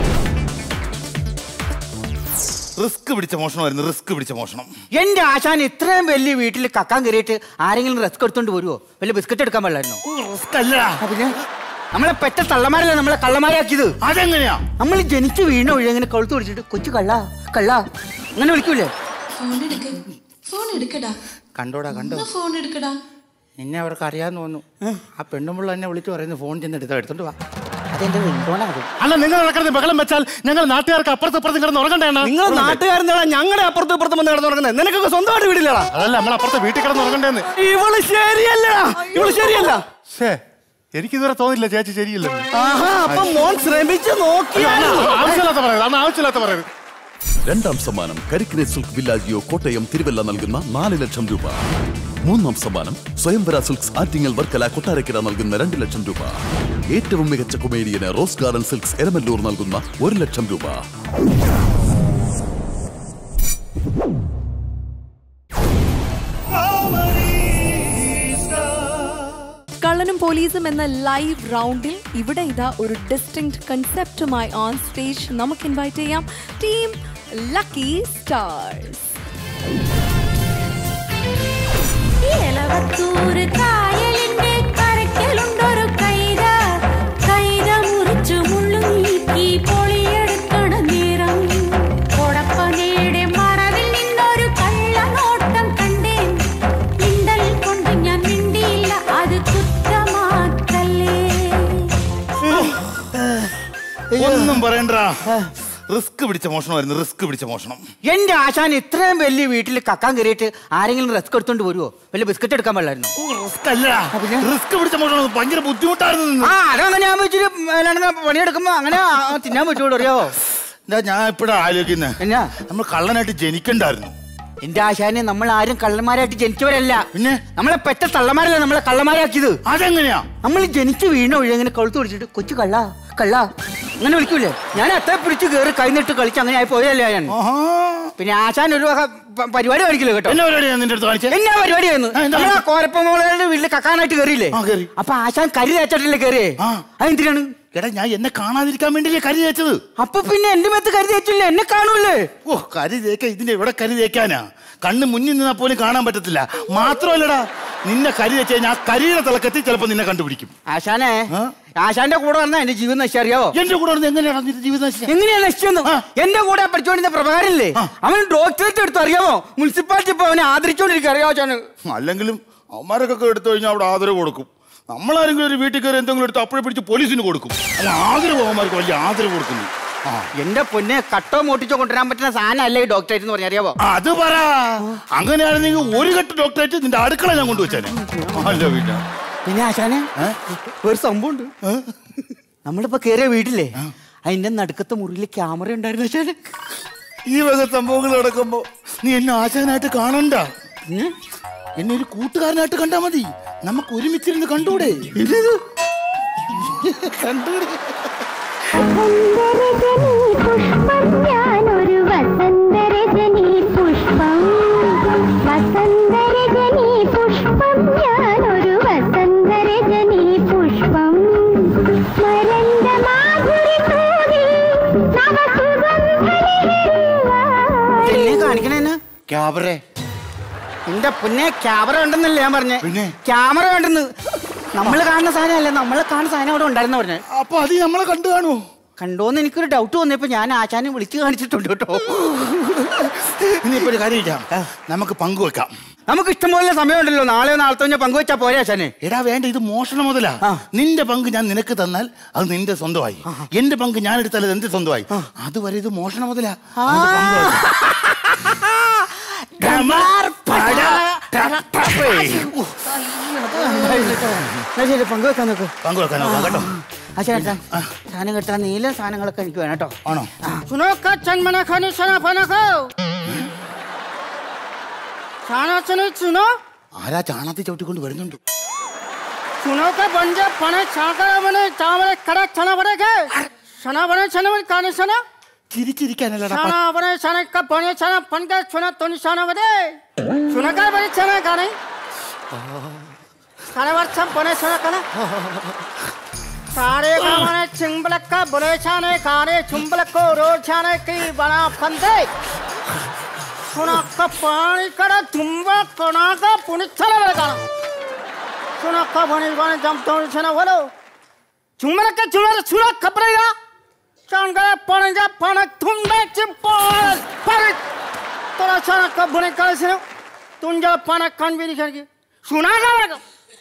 risk പിടിച്ച മോഷണമായിരുന്നു റിസ്ക് പിടിച്ച മോഷണം എന്റെ ആശാൻ ഇത്രയും വലിയ വീട്ടിൽ കക്കാൻ കയറിയിട്ട് ആരെങ്കിലും റെസ്ക് എടുത്തോണ്ട് വരുമോ വല്ല ബിസ്ക്കറ്റ് എടുക്കാൻ പാടില്ലായിരുന്നോ റിസ്ക് അല്ല പിന്നെ നമ്മളെ പെറ്റ തള്ളമാരല്ല നമ്മളെ കള്ളമാരാക്കിയത് അതെങ്ങനെയാ നമ്മൾ ജനിച്ച് വീണ ഒഴി അങ്ങനെ കൊളുത്ത് പിടിച്ചിട്ട് കൊച്ചു കള്ള കള്ള അങ്ങനെ വിളിക്കൂലേ ഫോൺ എടുക്ക ഫോൺ എടുക്കടാ കണ്ടോടാ കണ്ടോ ഒന്ന് ഫോൺ എടുക്കടാ നിന്നെ അവർക്ക് അറിയാന്ന് തോന്നുന്നു ആ പെണ്ണുമ്പിള്ള എന്നെ വിളിച്ചു പറയുന്നു ഫോൺ ചെന്ന് എടുത്തോ എടുത്തോണ്ട് വാ അതെന്റെ റിംഗോണാ അത് അല്ല നിങ്ങൾ നടക്കുന്ന ബഹളം വെച്ചാൽ ഞങ്ങൾ നാട്ടുകാർക്ക് അപ്പുറത്ത് അപ്പുറത്ത് കിടന്ന് ഉറങ്ങണ്ടേണ്ണ നിങ്ങൾ നാട്ടുകാരെന്താ ഞങ്ങളുടെ അപ്പുറത്തും ഇപ്പുറത്തും വന്ന് കിടന്നുറങ്ങുന്നത് നിനക്കൊക്കെ സ്വന്തമായിട്ട് വീടില്ലടാ അതല്ല നമ്മൾ അപ്പുറത്തെ വീട്ടിൽ കിടന്ന് ഉറങ്ങണ്ടേന്ന് ഇവള് ശരിയല്ലടാ ഇവള് ശരിയല്ല ഷേ എനിക്കിതുവരെ തോന്നില്ല ചേച്ചി ശരിയില്ല ആഹാ അപ്പൊ മോൻ ശ്രമിച്ച് നോക്കിയാണ് ആവശ്യമില്ലാത്ത പറയുന്നത് അന്ന് ആവശ്യമില്ലാത്ത പറയുന്നത് രണ്ടാം സമ്മാനം കരിക്കിനെ സിൽക്ക് വില്ലാജിയോ കോട്ടയം തിരുവല്ല നൽകുന്ന നാല് ലക്ഷം രൂപ മൂന്നാം സമ്മാനം സ്വയംവര സിൽക്സ് ആറ്റിങ്ങൽ വർക്കല കൊട്ടാരക്കര നൽകുന്ന രണ്ട് ലക്ഷം രൂപ ഏറ്റവും മികച്ച കൊമേഡിയന് റോസ് ഗാർഡൻ സിൽക്സ് എരമല്ലൂർ നൽകുന്ന ഒരു ലക്ഷം രൂപ കള്ളനും പോലീസും എന്ന ലൈവ് റൗണ്ടിൽ ഇവിടെ ഇതാ ഒരു ഡിസ്റ്റിങ് കൺസെപ്റ്റുമായി ഓൺ സ്റ്റേജ് നമുക്ക് ഇൻവൈറ്റ് ചെയ്യാം ടീം ലക്കി സ്റ്റാർസ് ഇളവത്തൂര് കായലിന്റെ കരയ്ക്കലുണ്ടൊരു കൈത കൈത മുറിച്ചു മുള്ളു നീക്കി പൊളിയെടുക്കണ നേരം കൊടപ്പനയുടെ മറവിൽ നിന്നൊരു കള്ളനോട്ടം കണ്ടേൻ മിണ്ടൽ കൊണ്ട് ഞാൻ മിണ്ടിയില്ല അത് കുറ്റമാക്കല്ലേ ഒന്നും പറയണ്ട റിസ്ക് പിടിച്ച മോഷണമായിരുന്നു റിസ്ക് പിടിച്ച മോഷണം എന്റെ ആശാൻ ഇത്രയും വലിയ വീട്ടിൽ കക്കാൻ കയറിയിട്ട് ആരെങ്കിലും റിസ്ക് എടുത്തോണ്ട് വരുമോ വല്ല ബിസ്ക്കറ്റ് എടുക്കാൻ പാടില്ലായിരുന്നു റിസ്ക് അല്ല റിസ്ക് പിടിച്ച മോഷണം ഭയങ്കര ബുദ്ധിമുട്ടായിരുന്നു ആ അതങ്ങനെ ആകുമ്പോ ഇച്ചിരി മേലാണെന്ന് പണിയെടുക്കുമ്പോ അങ്ങനെ ആ, തിന്നാൻ പറ്റുള്ളൂ അറിയാവോ എന്താ ഞാൻ ഇപ്പഴാ ആലോചിക്കുന്നത് എന്നാ നമ്മൾ കള്ളനായിട്ട് ജനിക്കണ്ടായിരുന്നു എന്റെ ആശാനെ നമ്മൾ ആരും കള്ളന്മാരായിട്ട് ജനിച്ചവരല്ല പിന്നെ നമ്മളെ പെറ്റ തള്ളമാരല്ല നമ്മളെ കള്ളന്മാരാക്കിയത് അതെങ്ങനെയാ നമ്മൾ ജനിച്ച് വീണ ഒഴി അങ്ങനെ കൊളുത്ത് പിടിച്ചിട്ട് കൊച്ചു കള്ള കള്ള അങ്ങനെ വിളിക്കൂലേ ഞാൻ അത്ര പിടിച്ച് കയറി കൈന്നിട്ട് കളിച്ച് അങ്ങനെ ആയി പോയതല്ലേ ഞാൻ പിന്നെ ആശാൻ ഒരു വക പ- പരിപാടി കാണിക്കില്ല കേട്ടോ എന്നാ പരിപാടിയാ നിന്റെ അടുത്ത് കാണിച്ചേ എന്നാ പരിപാടിയായിരുന്നു നമ്മളാ കോരപ്പമോളുടെ വീട്ടിൽ കക്കാനായിട്ട് കയറിയില്ലേ അപ്പൊ ആശാൻ കരി തേച്ചിട്ടില്ലേ കയറിയേ അതെന്തിനാണ് എടാ ഞാൻ എന്നെ കാണാതിരിക്കാൻ വേണ്ടിയല്ലേ കരി തേച്ചത് അപ്പൊ പിന്നെ എന്റെ മേത്ത് കരി തേച്ചില്ല എന്നെ കാണൂലേ ഓ കരി തേക്ക ഇതിന്റെ എവിടെ കരി തേക്കാനാ കണ്ണ് മുന്നിൽ നിന്നാ പോലും കാണാൻ പറ്റത്തില്ല മാത്രമല്ലടാ നിന്നെ കരി തേച്ച് കഴിഞ്ഞാൽ ആ കരിയുടെ തിളക്കത്തിൽ ചിലപ്പോ നിന്നെ കണ്ടുപിടിക്കും ആശാനെ ആശാന്റെ കൂടെ വന്നാ എന്റെ ജീവൻ നശിച്ചറിയാവോ എന്റെ കൂടെ വന്ന് എങ്ങനെയാണ് നിന്റെ ജീവിതം നശിച്ചത്? എങ്ങനെയാ നശിച്ചെന്ന് എന്റെ കൂടെ പഠിച്ചോണ്ടിരുന്ന പ്രഭാകരല്ലേ അവൻ ഡോക്ടറേറ്റ് എടുത്ത് അറിയാമോ മുനിസിപ്പാലിറ്റി ഇപ്പൊ അവനെ ആദരിച്ചോണ്ടിരിക്കുക അറിയാമോ ആശാന് അല്ലെങ്കിലും അവന്മാരൊക്കെ എടുത്തു കഴിഞ്ഞാൽ അവിടെ ആദരവ് കൊടുക്കും നമ്മളാരെങ്കിലും ഒരു വീട്ടിൽ കയറി എന്തെങ്കിലും എടുത്ത് അപ്പോഴെ പിടിച്ച് പോലീസിന് കൊടുക്കും അല്ല ആദരവ് അവന്മാർക്ക് വലിയ ആദരവ് കൊടുക്കുന്നു ആ എന്റെ പൊന്നെ കട്ടോ മോട്ടിച്ചോ കൊണ്ടുവരാൻ പറ്റുന്ന സാധനം അല്ലേ ഈ ഡോക്ടറേറ്റ് എന്ന് പറഞ്ഞ അറിയാവോ അത് പറ അങ്ങനെയാണെങ്കിൽ ഒരു കെട്ട് ഡോക്ടറേറ്റ് നിന്റെ അടുക്കള ഞാൻ കൊണ്ടുവച്ചേനെ അല്ല പിന്നെ പിന്നെ ആശാനെ ഒരു സംഭവം ഉണ്ട് നമ്മളിപ്പോ കേറിയ വീട്ടിലെ അതിന്റെ നടുക്കത്തെ മുറിയിൽ ക്യാമറ ഉണ്ടായിരുന്നു ആശാനെ ഈ വക സംഭവങ്ങൾ നടക്കുമ്പോ നീ എന്നെ ആശാനായിട്ട് കാണണ്ട എന്നെ ഒരു കൂട്ടുകാരനായിട്ട് കണ്ടാ മതി നമുക്ക് ഒരുമിച്ചിരുന്ന് കണ്ടൂടെ കണ്ടൂടെ ഞാനൊരു വസന്തരജനി പുഷ്പം വസന്തരജനി പുഷ്പം ഞാനൊരു വസന്തരജനി പുഷ്പം മരണ്ട മാധുരി തൂകി എന്നെ കാണിക്കണേന്ന് ക്യാമറ എന്റെ പൊന്നെ ക്യാമറ ഉണ്ടെന്നല്ലേ ഞാൻ പറഞ്ഞേ ക്യാമറ ഉണ്ടെന്ന് നമ്മൾ കാണുന്ന സാധനമല്ല നമ്മളെ കാണുന്ന സാധനം അവിടെ ഉണ്ടായിരുന്നു പറഞ്ഞേ അപ്പൊ അത് നമ്മളെ കണ്ടു കാണുമോ കണ്ടോന്ന് എനിക്കൊരു ഡൗട്ട് വന്നപ്പോ ഞാൻ ആശാനെ വിളിച്ചു കാണിച്ചിട്ടുണ്ട് കേട്ടോ ഇനിയിപ്പോ ഒരു കാര്യം ചെയ്യാം നമുക്ക് പങ്കുവെക്കാം നമുക്ക് ഇഷ്ടംപോലെ സമയമുണ്ടല്ലോ നാളെ നാളത്തെ കഴിഞ്ഞാൽ പങ്കുവെച്ചാ പോരെ ആശാനെ എടാ വേണ്ട ഇത് മോഷണം മുതലാ നിന്റെ പങ്ക് ഞാൻ നിനക്ക് തന്നാൽ അത് നിന്റെ സ്വന്തമായി എന്റെ പങ്ക് ഞാൻ എടുത്താൽ അത് എന്റെ സ്വന്തമായി അതുവരെ ഇത് മോഷണം മുതലാ നമുക്ക് പങ്കുവെക്കാം. എന്നാ ശരി പങ്കുവെക്കാൻ നോക്ക് പങ്കുവെക്കാൻ നോക്കാം കേട്ടോ ആശാനേട്ടാ സാധനം കിട്ടാൻ നീല സാധനങ്ങളൊക്കെ എനിക്ക് വേണം കേട്ടോ ആണോ സുനോക്ക ചന്മന ഖനി സന ഫനകോ സാനാച്ചന സുനോ ആരാ ചാണകത്തിൽ ചവിട്ടിക്കൊണ്ട് വരുന്നുണ്ട് സുനോക്ക ബഞ്ച പണ ചാകരമനെ ചാവലെ കട ചന വടകെ സന വന ചനവൻ കാന സന ചിരിച്ചിരിക്കാനല്ലടാ സന വന സന ക പണ ചന പൻക സുന തൊനി സന വദേ സുനക വന ചന കാനെ സന വർഷം പണ സന കന सारे गाने चिंबलक का बुले छाने काने चुंबलक को रोड छाने की बना फंदे सुना का पानी कड़ा तुम्बा कोना का पुनिच्छल लगाना सुना का बने बने जम तो छना बोलो चुंबलक का चुनर सुना खपरेगा चांगड़ा पानी जा पाना तुम्बे चिंपाल पर तोरा छना का बने करे से तुम जा पाना कान भी नहीं करके सुना ना लगा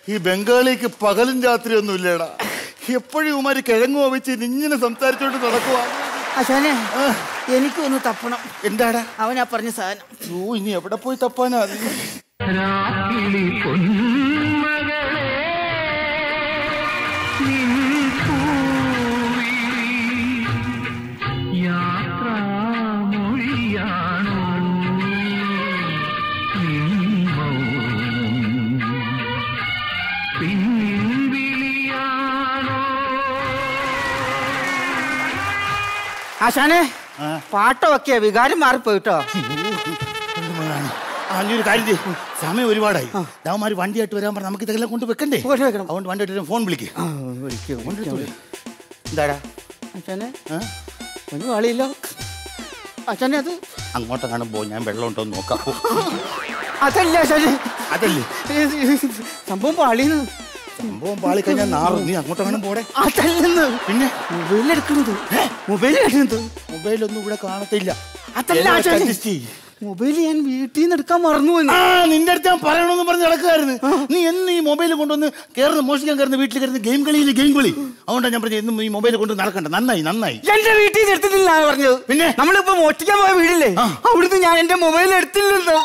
ഈ ബംഗാളിക്ക് പകലും രാത്രിയൊന്നും ഇല്ലേടാ എപ്പോഴും ഇവന്മാര് കിഴങ്ങു വെച്ച് ഇങ്ങനെ സംസാരിച്ചോണ്ട് നടക്കുവാ അശാനെ എനിക്കൊന്ന് തപ്പണം എന്താടാ അവനാ പറഞ്ഞ സാധനം ഓ ഇനി എവിടെ പോയി തപ്പാനാ അത്? രാക്കിളി പൊന്മകളെ നിൻ പൂവിളി യാത്രാമൊഴിയാണോ നിൻ മൗനം പിൻവിളിയാണോ ആശാനെ പാട്ടമൊക്കെയാ വികാരം മാറിപ്പോയിട്ടോ ആ, നീ ഒരു കാര്യം ചെയ്യ്. സമയം ഒരുപാടായി ദാവന്മാര് വണ്ടിയായിട്ട് വരാൻ പറഞ്ഞ നമുക്ക് ഇതെല്ലാം കൊണ്ട് വെക്കണ്ടേ അതുകൊണ്ട് വണ്ടിയായിട്ട് ഫോൺ വിളിക്ക് എന്താടാ അച്ഛനെ ഒരു കളിയില്ല അച്ഛനെ അത് അങ്ങോട്ട് കാണുമ്പോ ഞാൻ വെള്ളം ഉണ്ടോ എന്ന് നോക്കാം അതല്ല അച്ഛനെ അതല്ലേ സംഭവം പാളിന്ന് സംഭവം പാളി കഴിഞ്ഞാൽ നാറും നീ അങ്ങോട്ട് കാണും പോടെ അതല്ലെന്ന് പിന്നെ മൊബൈൽ എടുക്കുന്നത് മൊബൈൽ എടുക്കുന്നത് മൊബൈലൊന്നും ഇവിടെ കാണത്തില്ല അതല്ല എല്ലാം ആശാനെ. adjust ചെയ്യ്. മൊബൈൽ ഞാൻ വീട്ടിൽ നിന്ന് എടുക്കാൻ മറന്നു പോയി. ആ നിന്റെ അടുത്ത് ഞാൻ പറയണമെന്ന് പറഞ്ഞ് നടക്കുമായിരുന്നു നീ എന്ന് ഈ മൊബൈൽ കൊണ്ടുവന്ന് കയറുന്ന മോഷിക്കാൻ കയറുന്ന വീട്ടിൽ കയറുന്ന ഗെയിം കളിയിൽ ഗെയിം കളി അതുകൊണ്ടാണ് ഞാൻ പറഞ്ഞത് എന്നും ഈ മൊബൈൽ കൊണ്ട് നടക്കണ്ട നന്നായി നന്നായി എന്റെ വീട്ടിൽ നിന്ന് എടുത്തിട്ടില്ല പറഞ്ഞത് പിന്നെ നമ്മളിപ്പോ മോഷ്ടിക്കാൻ പോയ വീടില്ലേ അവിടുന്ന് ഞാൻ എന്റെ മൊബൈൽ എടുത്തില്ലല്ലോ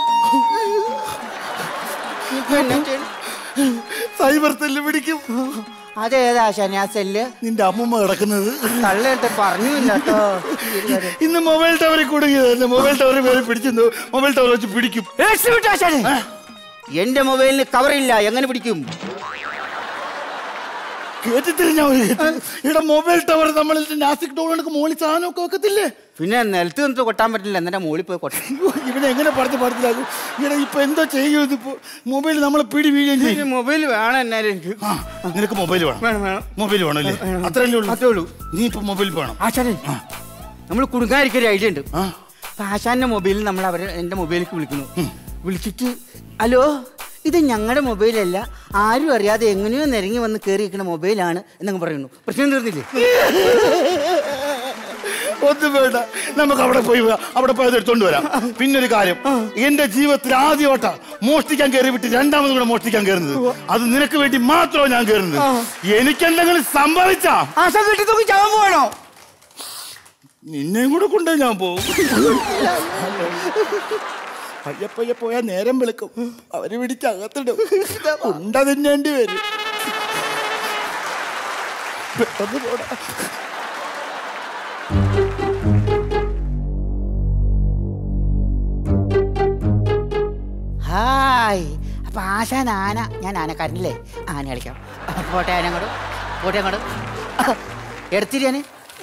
സൈബർ സെല്ല് പിടിക്കും അതേതാ ആശാനെ ആ സെല്ല് നിന്റെ അമ്മമ്മ കിടക്കുന്നത് തള്ളേട്ടെ പറഞ്ഞില്ല കേട്ടോ ഇന്ന് മൊബൈൽ ടവറിൽ കുടുങ്ങിയത് മൊബൈൽ ടവറിൽ വേറെ പിടിച്ചു മൊബൈൽ ടവർ വെച്ച് പിടിക്കും രക്ഷപ്പെട്ടു ആശാനെ എന്റെ മൊബൈലിന് കവറില്ല എങ്ങനെ പിടിക്കും കേട്ടിട്ടില്ല ഞാൻ ഒരു കേട്ട്. ഇവിടെ മൊബൈൽ ടവർ നമ്മൾ നാസിക് ഡോളർക്ക് മോളിൽ സാധനമൊക്കെ വെക്കത്തില്ലേ പിന്നെ നിലത്ത് നിന്നിട്ട് കൊട്ടാൻ പറ്റില്ല എന്നിട്ട് മുകളിൽ പോയി കൊട്ടാൻ ഇവിടെ എങ്ങനെ പറഞ്ഞ് പാടത്തിലാകും ഇവിടെ ഇപ്പൊ എന്തോ ചെയ്യും ഇതിപ്പോ മൊബൈൽ നമ്മളെ പിടി വീഴുകയും ചെയ്യും മൊബൈൽ വേണം എന്നാലും എനിക്ക് നിനക്ക് മൊബൈൽ വേണം വേണം വേണം മൊബൈൽ വേണം അല്ലേ അത്രയല്ലേ ഉള്ളൂ അത്രേ ഉള്ളൂ നീ ഇപ്പൊ മൊബൈൽ വേണം ആശാനെ നമ്മൾ കുടുങ്ങാതിരിക്കൊരു ഐഡിയ ഉണ്ട് അപ്പൊ ആശാന്റെ മൊബൈലിൽ നമ്മൾ അവരെ എന്റെ മൊബൈലിലേക്ക് വിളിക്കുന്നു വിളിച്ചിട്ട് ഹലോ ഇത് ഞങ്ങളുടെ മൊബൈലല്ല ആരും അറിയാതെ എങ്ങനെയോ നിരങ്ങി വന്ന് കയറി വെക്കുന്ന മൊബൈലാണ് എന്നങ്ങ് പറയുന്നു പ്രശ്നം തീർന്നില്ലേ ഒന്നും വേണ്ട നമുക്ക് അവിടെ പോയി വരാം. അവിടെ പോയി അത് എടുത്തോണ്ട് വരാം പിന്നെ ഒരു കാര്യം എന്റെ ജീവിതത്തിൽ ആദ്യമായിട്ടാ മോഷ്ടിക്കാൻ കയറി വിട്ട് രണ്ടാമത് കൂടെ മോഷ്ടിക്കാൻ കയറുന്നത് അത് നിനക്ക് വേണ്ടി മാത്രമാണ് ഞാൻ കയറുന്നത് എനിക്ക് എന്തെങ്കിലും സംഭവിച്ചാ ആശാൻ കെട്ടി തൂക്കി ചാവാൻ പോകണോ നിന്നെയും കൂടെ കൊണ്ടേ ഞാൻ പോകും പയ്യെ പയ്യെ പോയാ നേരം വെളുക്കും അവര് പിടിച്ച് അകത്തിടും ഉണ്ട തിന്നേണ്ടി വരും പെട്ടെന്ന് പോടാ ഹായ് അപ്പൊ ആശാൻ ആന ഞാൻ ആനക്കാരനല്ലേ ആന കളിക്കാം പോട്ടെ ആന അങ്ങോട്ട് പോട്ടെ അങ്ങോട്ട് എടുത്തിരിയാന്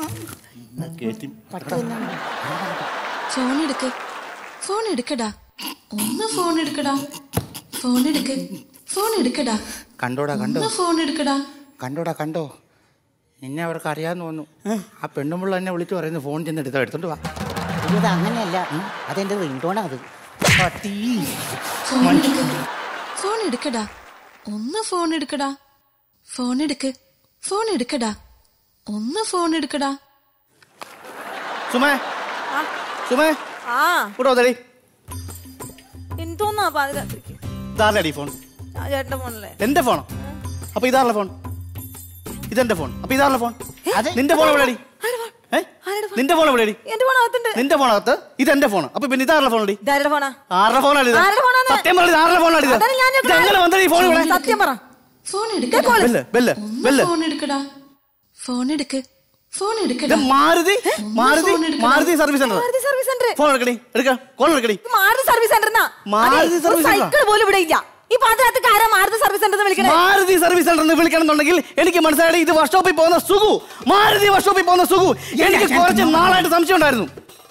ഫോൺ എടുക്ക് ഫോൺ എടുക്കടാ ഒന്ന് ഫോൺ എടുക്കടാ ഫോൺ എടുക്ക് ഫോൺ എടുക്കടാ കണ്ടോടാ കണ്ടോ ഒന്ന് ഫോൺ എടുക്കടാ കണ്ടോടാ കണ്ടോ നിന്നെ അവർക്ക് അറിയാന്ന് തോന്നുന്നു ആ പെണ്ണുമ്പിള്ള എന്നെ വിളിച്ചു പറയുന്നു ഫോൺ ചെന്ന് എടുത്തോ എടുത്തോണ്ട് വാ ഇത് അങ്ങനെയല്ല അതെന്റെ റിംഗ്ടോണാ അത് പട്ടി ഫോൺ എടുക്ക് ഫോൺ എടുക്കടാ ഒന്ന് ഫോൺ എടുക്കടാ ഫോൺ എടുക്ക് ഫോൺ എടുക്കടാ ഒന്ന് ഫോൺ എടുക്കടാ സുമേ സുമേ ആ ഇവിടെ വന്നടി എന്തോന്നാ പാതിരാത്രിക്ക് ഇതാരടി ഫോൺ ആ ചേട്ടന്റെ ഫോണല്ലേ എന്റെ ഫോണോ അപ്പൊ ഇതാരുടെ ഫോൺ ഇതെന്റെ ഫോൺ അപ്പൊ ഇതാരുടെ ഫോൺ നിന്റെ ഫോൺ എവിടെയാടി ഏ? നിന്റെ ഫോൺ എവിടെയാടി എന്റെ ഫോൺ അകത്തുണ്ട് നിന്റെ ഫോണകത്ത് ഇതെന്റെ ഫോൺ അപ്പൊ പിന്നെ ഇതാരുടെ ഫോൺ ഇതാരുടെ ഫോണാ ആരുടെ ഫോണാണ് ഇത് ആരുടെ ഫോണാണ്? സത്യം പറഞ്ഞത് ആരുടെ ഫോണാണ് ഇത് അതാണ് ഞാൻ ചോദിക്കുന്നത്. ഇതെങ്ങനെ വന്നത് ഈ ഫോൺ ഇവിടെ സത്യം പറ ഫോൺ കേക്കോള്. ബെല്ല് ബെല്ല് ഒന്ന് ബെല്ല് ഫോൺ എടുക്കടാ ഫോൺ എടുക്ക് ഫോൺ ഇത് എടുക്കടാ മാരുതി മാരുതി phone എടുക്കണം. Maruti service centre Maruti service centre phone എടുക്കടി എടുക്ക കോൾ എടുക്കടി Maruti service centre Maruti service സെന്ററാ? സൈക്കിൾ പോലും ഇവിടെ ഇല്ല ഈ പാതിരാത്രിക്ക് ആരാ മാരുതി സർവീസ് സെന്റർ വിളിക്കണേ മാരുതി സർവീസ് സെന്റർ എന്ന് വിളിക്കണമെന്നുണ്ടെങ്കിൽ എനിക്ക് മനസ്സിലായി ഇത് വർക്ക്ഷോപ്പിൽ പോകുന്ന സുഖു മാരുതി വർക്ക്ഷോപ്പിൽ പോകുന്ന സുഖു എനിക്ക് കുറച്ച് നാളായിട്ട് സംശയം ഉണ്ടായിരുന്നു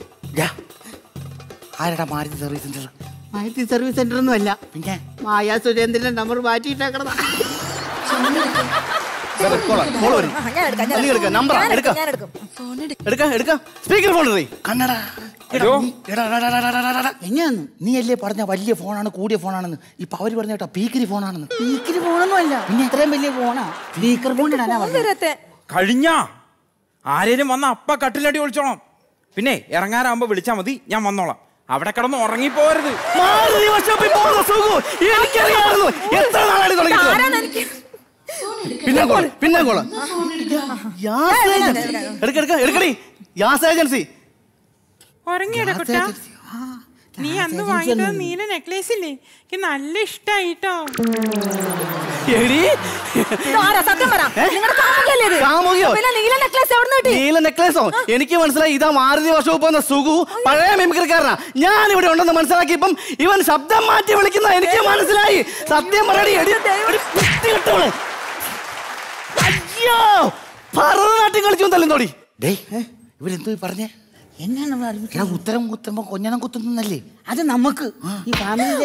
ആരടാ Maruti service centre Maruti service centre ഒന്നും അല്ല പിന്നെ മായാ സുരേന്ദ്രന്റെ നമ്പർ മാറ്റിയിട്ടേക്കണതാ കോൾ വരും ഞാൻ എടുക്കാം ഞാൻ നീ എടുക്ക നമ്പർ ഞാൻ എടുക്ക എടുക്കാം ഞാൻ എടുക്കും ഫോൺ എടുക്ക എടുക്ക എടുക്ക സ്പീക്കർ ഫോൺ ഇടറി കണ്ണടാ ഹലോ എങ്ങനെയാന്ന് നീ അല്ലേ പറഞ്ഞ വലിയ ഫോണാണ് കൂടിയ ഫോണാണെന്ന് ഇപ്പൊ അവര് പറഞ്ഞ കേട്ടോ പീക്കിരി ഫോണാണെന്ന് സ്പീക്കർ ഫോണൊന്നും അല്ല പിന്നെ ഇത്രയും വലിയ ഫോണാ സ്പീക്കർ ഫോൺ ഇടാനാ പറഞ്ഞത് വരത്തെ കഴിഞ്ഞ ആരേലും വന്ന അപ്പ കട്ടിലടി ഒളിച്ചോളാം പിന്നെ ഇറങ്ങാറാകുമ്പോ വിളിച്ചാ മതി ഞാൻ വന്നോളാം അവിടെ കിടന്ന് ഉറങ്ങിപ്പോരുത് മാരുതി വർക്ക്ഷോപ്പിൽ പോകുന്ന സുഖു എനിക്കറിയാമായിരുന്നു എത്ര നാളാണ് തുടങ്ങിയത് പിന്നെ കോള് പിന്നെ കോള് യാസ് ഏജൻസി. എടുക്ക എടുക്ക എടുക്കടി യാസ് ഏജൻസി ഉറങ്ങിയടാ കുട്ടാ നീ അന്ന് വാങ്ങിയത് നീല നെക്ലേസ് ഇല്ലേ എനിക്ക് നല്ല ഇഷ്ടായിട്ടോ എടി ആരാ സത്യം പറ നിങ്ങളുടെ കാമുകയല്ലേ ഇത്? കാമുകിയോ? പിന്നെ നീല നെക്ലേസ് എവിടെ കിട്ടി നീല നെക്ലേസോ എനിക്ക് മനസ്സിലായി ഇതാ മാരുതി വർഷോപ്പ് എന്ന സുഖു പഴയ മിമിക്രിക്കാരനാ ഞാൻ ഇവിടെ ഉണ്ടെന്ന് മനസ്സിലാക്കിയപ്പം ഇവൻ ശബ്ദം മാറ്റി വിളിക്കുന്ന എനിക്ക് മനസ്സിലായി സത്യം പറയടി എടി എടി, കുത്തി കെട്ടവളെ. അയ്യോ ഭരതനാട്യം കളിച്ചു തല്ലും തോടി ഇവരെന്തോ പറഞ്ഞേ എന്നാണ് ഉത്തരം കുത്തുമ്പോ കൊഞ്ഞണം കുത്തുന്നല്ലേ അത് നമുക്ക് ഈ ഫാമിലി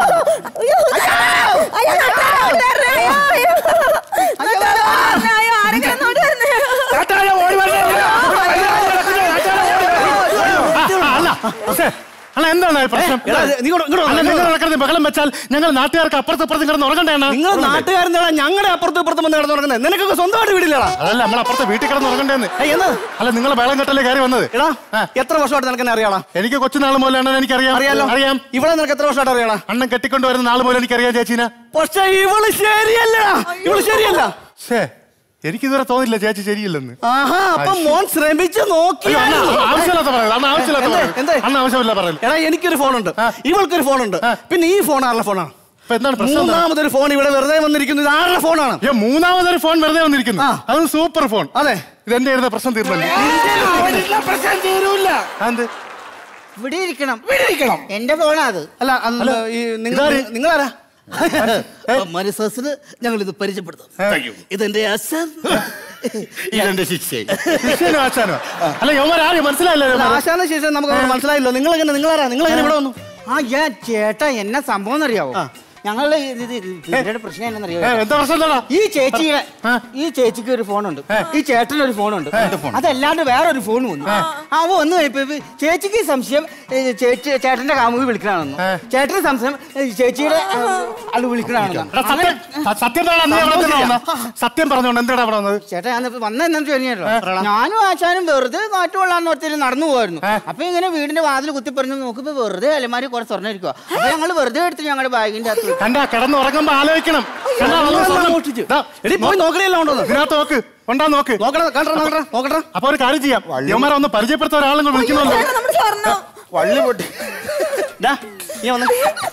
അല്ല എന്താണ് പ്രശ്നം എടാ, നീ ഇങ്ങോട്ട് ഇങ്ങോട്ട് വാ, അല്ല, നിങ്ങൾ ഇങ്ങോട്ട് വാ. നടക്കുന്നത് ബഹളം വെച്ചാൽ ഞങ്ങൾ നാട്ടുകാർക്ക് അപ്പുറത്ത് അപ്പുറത്ത് കിടന്ന് ഉറങ്ങണ്ടേ നിങ്ങൾ നാട്ടുകാരൻ ഞങ്ങളുടെ അപ്പുറത്തും ഇപ്പുറത്തും വന്ന് കിടന്നു തുടങ്ങുന്നത് നിനക്കൊക്കെ സ്വന്തമായിട്ട് വീടില്ലടാ അതല്ല നമ്മൾ അപ്പുറത്തെ വീട്ടിൽ കിടന്ന് ഉറങ്ങണ്ടേന്ന് അല്ല നിങ്ങൾ ബഹളം കെട്ടല്ലേ കയറി വന്നത് എടാ എത്ര വർഷമായിട്ട് നിനക്ക് എന്നെ അറിയാടാ എനിക്ക് കൊച്ചുനാൾ മുതലാണ് എനിക്കറിയാം അറിയാലോ അറിയാം ഇവിടെ നിനക്ക് എത്ര വർഷമായിട്ട് അറിയാടാ അണ്ണൻ കെട്ടിക്കൊണ്ട് വരുന്ന നാൾ മുതൽ എനിക്കറിയാം ചേച്ചീനെ പക്ഷെ ഇവള് ശരിയല്ലടാ ഇവള് ശരിയല്ല ഷേ എനിക്കിതുവരെ തോന്നില്ല ചേച്ചി ശരിയില്ലെന്ന് ആഹാ അപ്പൊ മോൻ ശ്രമിച്ച് നോക്കി അയ്യോ, അണ്ണ, ആവശ്യമില്ലാത്ത പറയല്, അണ്ണ ആവശ്യമില്ലാത്ത പറയല്. അണ്ണ ആവശ്യമില്ല പറയല്. എടാ എനിക്കൊരു ഫോണുണ്ട് ഇവൾക്കൊരു ഫോണുണ്ട് പിന്നെ ഈ ഫോൺ ആരുടെ ഫോണാണ് എന്താണ് പ്രശ്നം എന്താണ്? മൂന്നാമതൊരു ഫോൺ ഇവിടെ വെറുതെ വന്നിരിക്കുന്നത് ഇത് ആരുടെ ഫോണാണ് ഏ, മൂന്നാമതൊരു ഫോൺ വെറുതെ വന്നിരിക്കുന്നു അത് സൂപ്പർ ഫോൺ അതെ ഇതെന്റെ ആയിരുന്ന പ്രശ്നം തീർന്നല്ലേ പ്രശ്നം തീരൂല എന്ത് ഇവിടെ ഇരിക്കണം ഇവിടെ ഇരിക്കണം എന്റെ ഫോണാ അത് അല്ല അന്ന് ഈ നിങ്ങൾ നിങ്ങളാരാ മരിസസിന് ഞങ്ങൾ ഇത് പരിചയപ്പെടുത്തും ഇതെന്റെ അച്ഛൻ ഇതെന്റെ ശിക്ഷ ശിഷ്യനോ ആശാനോ അല്ല യവന്മാരാരും മനസ്സിലായില്ല അല്ല, ആശാന ശേഷം നമുക്ക് അങ്ങനെ മനസ്സിലായില്ലോ നിങ്ങൾ എങ്ങനെ നിങ്ങളാരാ നിങ്ങൾ എങ്ങനെ ഇവിടെ വന്നു ആ ഞാൻ ചേട്ടാ എന്നെ സംഭവം എന്നറിയാവോ ഞങ്ങളുടെ ഇത് ഇത് ഇവരുടെ പ്രശ്നം ഏ, എന്താ പ്രശ്നം എന്താടാ? ഈ ചേച്ചിയുടെ ഈ ചേച്ചിക്ക് ഒരു ഫോണുണ്ട് ഈ ചേട്ടന് ഒരു ഫോണുണ്ട് അതല്ലാണ്ട് വേറെ ഒരു ഫോൺ വന്നു അവ വന്നു കഴിയപ്പോ ഇപ്പൊ ചേച്ചിക്ക് സംശയം ഏ, ചേച്ചി ചേട്ടന്റെ കാമുകി വിളിക്കണമെന്നു ചേട്ടന് സംശയം ഏ, ചേച്ചിയുടെ അത് വിളിക്കണമെന്ന് എടാ, സത്യം സ- സത്യം പറയടാ, നീ എവിടെ നിന്നാ വന്നേ? സത്യം പറഞ്ഞോണ്ട് എന്താടാ അവിടെ വന്നത് ചേട്ടാ ഞാൻ വന്ന എന്താ ചോദിച്ചോ ഞാനും ആശാനും വെറുതെ കാറ്റ് കൊള്ളാന്ന് ഓർത്തിട്ട് നടന്നു പോയിരുന്നു അപ്പൊ ഇങ്ങനെ വീടിന്റെ വാതിൽ കുത്തി പറഞ്ഞു നോക്കുമ്പോ വെറുതെ അലമാരി കുറെ സ്വർണ്ണം ഇരിക്കുക അപ്പൊ ഞങ്ങൾ വെറുതെ എടുത്ത് ഞങ്ങളുടെ ബാഗിന്റെ അകത്ത് കണ്ടാ കിടന്ന് ഉറങ്ങുമ്പോ ആലോചിക്കണം കണ്ടാ, വന്ന് സ്വർണ്ണം മോഷ്ടിച്ചു. ദാ, എടി, പോയി നോക്കണേല്ലോ ഉണ്ടോന്ന്. ഇതിനകത്ത് നോക്ക് ഉണ്ടാ നോക്ക് നോക്കടാ കണ്ടോ നോക്കടാ നോക്കടാ അപ്പൊ ഒരു കാര്യം ചെയ്യാം യവന്മാരെ ഒന്ന് പരിചയപ്പെടുത്ത ഒരാളും വിളിക്കണമല്ലോ വള്ളി പൊട്ടി ഡാ, നീ വന്ന്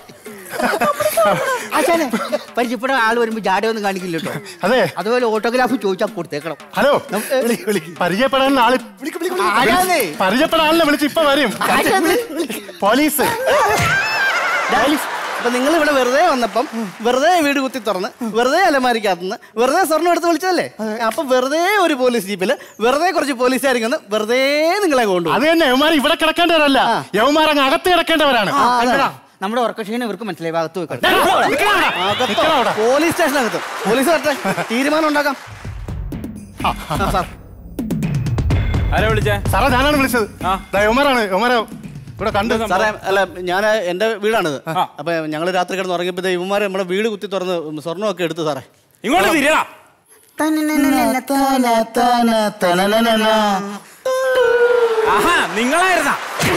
ആശാനെ പരിചയപ്പെടാൻ ആള് വരുമ്പോ ജാടയൊന്നും കാണിക്കില്ല കേട്ടോ അതെ അതുപോലെ ഓട്ടോഗ്രാഫ് ചോദിച്ചാൽ കൊടുത്തേക്കണം ഹലോ പരിചയപ്പെടാൻ ആള് ആരാന്നേ? പരിചയപ്പെടാനല്ലേ വിളിച്ച് ഇപ്പൊ വരും പോലീസ് അപ്പൊ നിങ്ങൾ ഇവിടെ വെറുതെ വന്നപ്പം വെറുതെ വീട് കുത്തി തുറന്ന് വെറുതെ അലമാരിക്കകത്തുനിന്ന് വെറുതെ സ്വർണ്ണം എടുത്ത് വിളിച്ചതല്ലേ അപ്പൊ വെറുതെ ഒരു പോലീസ് ജീപ്പില് വെറുതെ കുറച്ച് പോലീസുകാരിക്കുന്ന വെറുതെ നിങ്ങളെ കൊണ്ടുപോകും അത് തന്നെ യവന്മാർ ഇവിടെ കിടക്കേണ്ടവരല്ല യവന്മാർ അങ്ങ് അകത്ത് കിടക്കേണ്ടവരാണ് ആ, അതാ. കണ്ടടാ? നമ്മുടെ ഉറക്കക്ഷീണം ഇവർക്ക് മനസ്സിലായി ഭാഗത്ത് വെക്കണം നിക്കടാ അവിടെ. പോലീസ് സ്റ്റേഷനകത്ത് പോലീസ് വരട്ടെ തീരുമാനം ഉണ്ടാക്കാം ആ, സാർ ആരാ വിളിച്ചേ സാറേ ഞാനാണ് വിളിച്ചത് ദാ യവന്മാരാണ് യവന്മാരെ ഇവിടെ കണ്ട് സാറേ അല്ല ഞാൻ എന്റെ വീടാണിത് അപ്പൊ ഞങ്ങൾ രാത്രി കിടന്ന് ഉറങ്ങിയപ്പോ ഇവന്മാരെ നമ്മുടെ വീട് കുത്തി തുറന്ന് സ്വർണ്ണമൊക്കെ എടുത്തു സാറേ ഇങ്ങോട്ട് തിരിയടാ ആഹാ നിങ്ങളായിരുന്നാ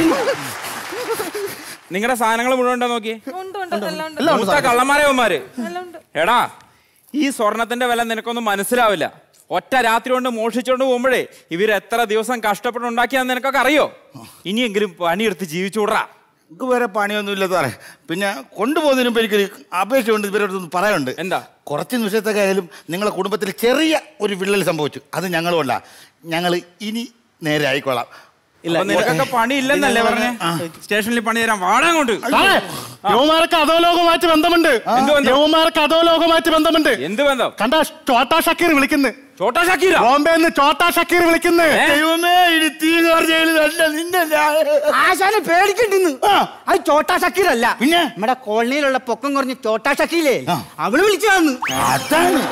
നിങ്ങളുടെ സാധനങ്ങൾ മുഴുവൻ ഉണ്ടോ നോക്കി എല്ലാം ഉണ്ട് സാറേ. കള്ളന്മാരവന്മാര് എടാ ഈ സ്വർണത്തിന്റെ വില നിനക്കൊന്നും മനസ്സിലാവില്ല ഒറ്റ രാത്രി കൊണ്ട് മോഷിച്ചോണ്ട് പോകുമ്പോഴേ ഇവർ എത്ര ദിവസം കഷ്ടപ്പെട്ടുണ്ടാക്കിയാന്ന് നിനക്കൊക്കെ അറിയോ ഇനിയെങ്കിലും പണിയെടുത്ത് ജീവിച്ചുകൂടാ നമുക്ക് വേറെ പണിയൊന്നുമില്ല സാറേ പിന്നെ കൊണ്ടുപോകുന്നതിന് മുമ്പ് എനിക്കൊരു അപേക്ഷ ഉണ്ട് ഇവരോട് ഒന്ന് പറയാനുണ്ട് എന്താ കുറച്ച് നിമിഷത്തൊക്കെ ആയാലും നിങ്ങളെ കുടുംബത്തിൽ ചെറിയ ഒരു വിള്ളൽ സംഭവിച്ചു അത് ഞങ്ങളുമല്ല ഞങ്ങൾ ഇനി നേരെ ആയിക്കോളാം അപ്പൊ നിനക്കൊക്കെ പണിയില്ലെന്നല്ലേ പറഞ്ഞേ സ്റ്റേഷനിൽ പണി തരാൻ വാടാങ്ങോട്ട് സാറേ, യവന്മാർക്ക് അധോലോകമായിട്ട് ബന്ധമുണ്ട് യവന്മാർക്ക് അധോലോകമായിട്ട് ബന്ധമുണ്ട് എന്ത് ബന്ധം കണ്ട ചോട്ടാ ഷക്കീർ വിളിക്കുന്നു ചോട്ടാ ഷക്കീർ ബോംബെന്ന് ചോട്ടാ ഷക്കീർ വിളിക്കുന്നു ദൈവമേ ഇനി തീകാർ ജയിലിലല്ല നിന്റെ ആശാനെ പേടിക്കണ്ടെന്ന് അത് ചോട്ടാ ഷക്കീറല്ല പിന്നെ നമ്മുടെ കോളനിയിലുള്ള പൊക്കം കുറഞ്ഞ ചോട്ടാ ഷക്കീലേ അവള് വിളിച്ചതാന്ന് അതാണ്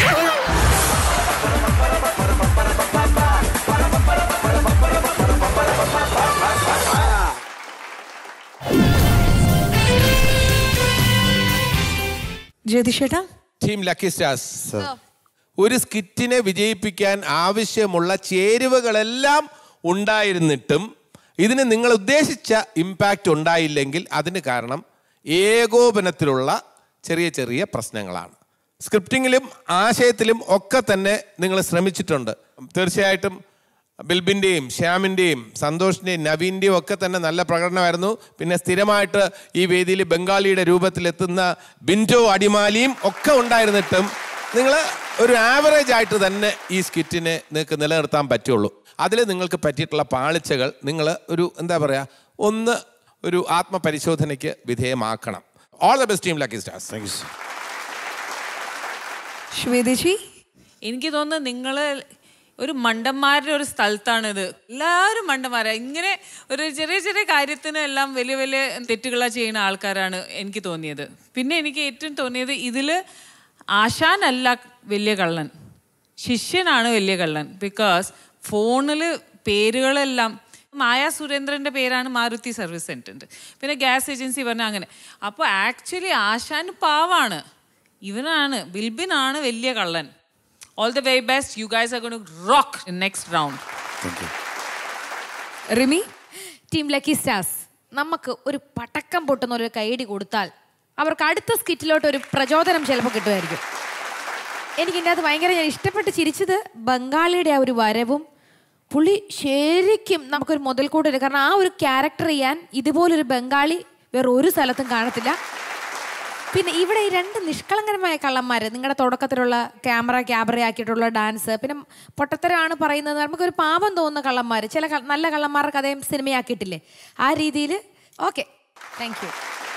ജ്യോതിഷേട്ടാ ടീം ലക്കി സ്റ്റാർസ് ഒരു സ്കിറ്റിനെ വിജയിപ്പിക്കാൻ ആവശ്യമുള്ള ചേരുവകളെല്ലാം ഉണ്ടായിരുന്നിട്ടും ഇതിന് നിങ്ങൾ ഉദ്ദേശിച്ച ഇമ്പാക്റ്റ് ഉണ്ടായില്ലെങ്കിൽ അതിന് കാരണം ഏകോപനത്തിലുള്ള ചെറിയ ചെറിയ പ്രശ്നങ്ങളാണ് സ്ക്രിപ്റ്റിങ്ങിലും ആശയത്തിലും ഒക്കെ തന്നെ നിങ്ങൾ ശ്രമിച്ചിട്ടുണ്ട് തീർച്ചയായിട്ടും ബിൽബിൻ്റെയും ശ്യാമിൻ്റെയും സന്തോഷിൻ്റെയും നവീൻ്റെയും ഒക്കെ തന്നെ നല്ല പ്രകടനമായിരുന്നു പിന്നെ സ്ഥിരമായിട്ട് ഈ വേദിയിൽ ബംഗാളിയുടെ രൂപത്തിലെത്തുന്ന ബിൻറ്റോ അടിമാലിയും ഒക്കെ ഉണ്ടായിരുന്നിട്ടും നിങ്ങൾ ഒരു ആവറേജ് ആയിട്ട് തന്നെ ഈ സ്കിറ്റിനെ നിങ്ങൾക്ക് നിലനിർത്താൻ പറ്റുള്ളൂ അതിൽ നിങ്ങൾക്ക് പറ്റിയിട്ടുള്ള പാളിച്ചകൾ നിങ്ങൾ ഒരു എന്താ പറയുക ഒന്ന് ഒരു ആത്മപരിശോധനയ്ക്ക് വിധേയമാക്കണം all the best team lucky stars thank you ശ്വേതജി എനിക്ക് തോന്നുന്നു നിങ്ങൾ ഒരു മണ്ടന്മാരുടെ ഒരു സ്ഥലത്താണിത് എല്ലാവരും മണ്ടന്മാരാ ഇങ്ങനെ ഒരു ചെറിയ ചെറിയ കാര്യത്തിന് എല്ലാം വലിയ വലിയ തെറ്റുകളാ ചെയ്യുന്ന ആൾക്കാരാണ് എനിക്ക് തോന്നിയത് പിന്നെ എനിക്ക് ഏറ്റവും തോന്നിയത് ഇതിൽ ആശാനല്ല വലിയ കള്ളൻ ശിഷ്യനാണ് വലിയ കള്ളൻ ബിക്കോസ് ഫോണിൽ പേരുകളെല്ലാം മായാ സുരേന്ദ്രൻ്റെ പേരാണ് മാരുതി സർവീസ് സെൻറ്റർ പിന്നെ ഗ്യാസ് ഏജൻസി പറഞ്ഞ അങ്ങനെ അപ്പോൾ ആക്ച്വലി ആശാൻ പാവാണ് ഇവനാണ് ബിൽബിനാണ് വലിയ കള്ളൻ all the very best you guys are gonna rock next round Rimi team lucky stars നമുക്ക് ഒരു പടക്കം പൊട്ടുന്ന ഒരു കൈയടി കൊടുത്താൽ അവർക്ക് അടുത്ത സ്കിറ്റിലോട്ട് ഒരു പ്രചോദനം ചിലപ്പോൾ കിട്ടുമായിരിക്കും എനിക്ക് ഇതിൻ്റെ അകത്ത് ഭയങ്കര ഞാൻ ഇഷ്ടപ്പെട്ട് ചിരിച്ചത് ബംഗാളിയുടെ ആ ഒരു വരവും പുള്ളി ശരിക്കും നമുക്കൊരു മുതൽക്കൂട്ടില്ല കാരണം ആ ഒരു ക്യാരക്ടർ ചെയ്യാൻ ഇതുപോലൊരു ബംഗാളി വേറെ ഒരു സ്ഥലത്തും കാണത്തില്ല പിന്നെ ഇവിടെ ഈ രണ്ട് നിഷ്കളങ്കരമായ കള്ളന്മാർ നിങ്ങളുടെ തുടക്കത്തിലുള്ള ക്യാമറ ക്യാമറ ആക്കിയിട്ടുള്ള ഡാൻസ് പിന്നെ പൊട്ടത്തരമാണ് പറയുന്നത് നമുക്കൊരു പാപം തോന്നുന്ന കള്ളന്മാർ ചില ക- നല്ല കള്ളന്മാരുടെ കഥയും സിനിമയാക്കിയിട്ടില്ലേ ആ രീതിയിൽ okay thank you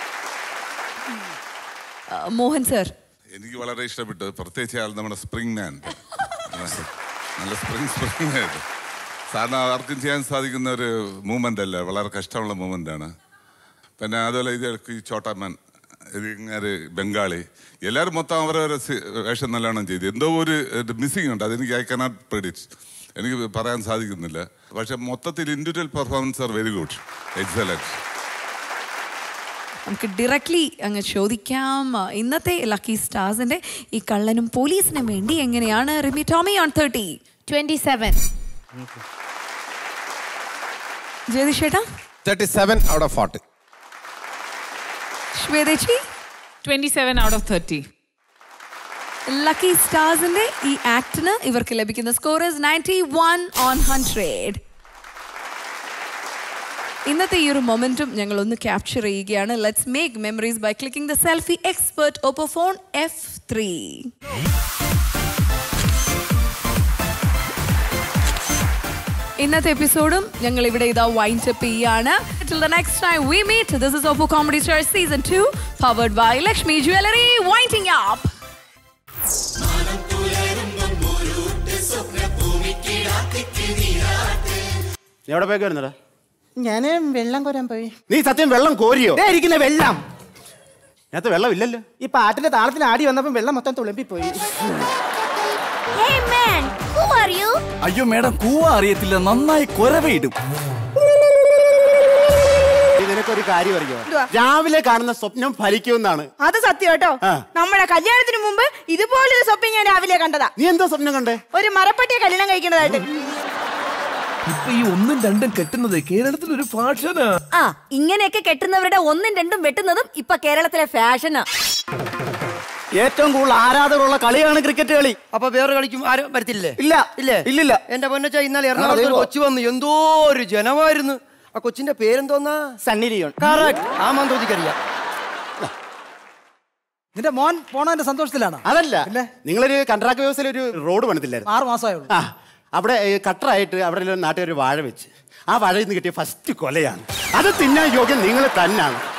Mohan sir എനിക്ക് വളരെ ഇഷ്ടപ്പെട്ടു പ്രത്യേകിച്ച് ആൾ നമ്മുടെ സ്പ്രിംഗ് മാൻ നല്ല സ്പ്രിംഗ് സ്പ്രിംഗ് ആയിട്ട് സാറിന് ആർക്കും ചെയ്യാൻ സാധിക്കുന്ന ഒരു മൂവ്മെൻ്റ് അല്ല വളരെ കഷ്ടമുള്ള മൂവ്മെൻ്റ് ആണ് പിന്നെ അതുപോലെ ഇത് ഈ ചോട്ടാമാൻ ഇത് ഇങ്ങനെ ബംഗാളി എല്ലാവരും മൊത്തം അവരവരെ സി- വേഷം നല്ലോണം ചെയ്തു എന്തോ ഒരു മിസ്സിംഗ് ഉണ്ട് അതെനിക്ക് ഐ കനോട്ട് പ്രെഡിക്റ്റ് എനിക്ക് പറയാൻ സാധിക്കുന്നില്ല പക്ഷെ മൊത്തത്തിൽ individual performance are very good excellent നമുക്ക് ഡയറക്ട്ലി അങ്ങ് ചോദിക്കാം ആ, ഇന്നത്തെ ലക്കി സ്റ്റാർസിന്റെ ഈ കള്ളനും പോലീസിനും വേണ്ടി എങ്ങനെയാണ് Rimi Tomy on thirty twenty seven ജ്യോതിഷേട്ടാ thirty seven out of forty ശ്വേതേച്ചി twenty seven out of thirty lucky സ്റ്റാർസിന്റെ ഈ ആക്ടിന് ഇവർക്ക് ലഭിക്കുന്ന scores ninety one on hundred ഇന്നത്തെ ഈ ഒരു മൊമെന്റും ഞങ്ങൾ ഒന്ന് ക്യാപ്ചർ ചെയ്യുകയാണ് let's make memories by clicking the selfie expert Oppo phone F three ഇന്നത്തെ എപ്പിസോഡും ഞങ്ങൾ ഇവിടെ ഇതാ വൈൻഡ് അപ്പ് ചെയ്യാണ് Till the next time we meet, this is Oppo Comedy Stars Season 2, powered by Lakshmi Jewelry, winding up. നീ എവിടെ പോയി വരുന്നടാ ഞാന് വെള്ളം കോരാൻ പോയി നീ സത്യം വെള്ളം കോരിയോ ദേ ഇരിക്കുന്ന വെള്ളം അതിനകത്ത് വെള്ളം ഇല്ലല്ലോ ഈ പാട്ടിന്റെ താളത്തിന് ആടി വന്നപ്പം വെള്ളം മൊത്തം തുളുമ്പി പോയി Hey man, who are you? അയ്യോ മേഡം കൂവ അറിയത്തില്ല നന്നായി കൊരവയിടും നീ നിനക്കൊരു കാര്യം അറിയോ എന്തുവാ? രാവിലെ കാണുന്ന സ്വപ്നം ഫലിക്കുമെന്നാണ് അത് സത്യം കേട്ടോ ആ. നമ്മുടെ കല്യാണത്തിന് മുമ്പ് ഇതുപോലൊരു സ്വപ്നം ഞാൻ രാവിലെ കണ്ടതാ നീ എന്തോ സ്വപ്നം കണ്ടേ ഒരു മരപ്പട്ടിയെ കല്യാണം കഴിക്കുന്നതായിട്ട് ഇപ്പൊ ഈ ഒന്നും രണ്ടും കെട്ടുന്നത് കേരളത്തിൽ ഒരു ഫാഷനാ ആ ഇങ്ങനെയൊക്കെ കെട്ടുന്നവരുടെ ഒന്നും രണ്ടും വെട്ടുന്നതും ഇപ്പൊ കേരളത്തിലെ ഫാഷനാ ഏറ്റവും കൂടുതൽ ആരാധകരുള്ള കളിയാണ് ക്രിക്കറ്റ് കളി അപ്പൊ വേറെ കളിക്കും ആരും വരത്തില്ലേ ഇല്ല ഇല്ലേ ഇല്ലില്ല എന്റെ പൊന്നച്ച ഇന്നലെ എറണാകുളത്ത് ഒരു കൊച്ചു വന്നു എന്തോ ഒരു ജനമായിരുന്നു ആ കൊച്ചിന്റെ പേരെന്തോന്നാ സണ്ണി ലിയോൺ കറക്റ്റ് ആ മന്ത്രിക്കറിയാം നിന്റെ മോൻ പോണതിന്റെ സന്തോഷത്തിലാണോ അതല്ല നിങ്ങളൊരു കൺട്രാക്ട് വ്യവസ്ഥയിൽ ഒരു റോഡ് പണിത്തില്ലായിരുന്നു ആറ് മാസമായുള്ളൂ ആ അവിടെ ഏ, കട്ടറായിട്ട് അവിടെ ഒരു നാട്ടുകാർ വാഴ വെച്ച് ആ വാഴയിൽ നിന്ന് കിട്ടിയ ഫസ്റ്റ് കൊലയാണ് അത് തിന്നാൻ യോഗ്യം നിങ്ങൾ തന്നാണ്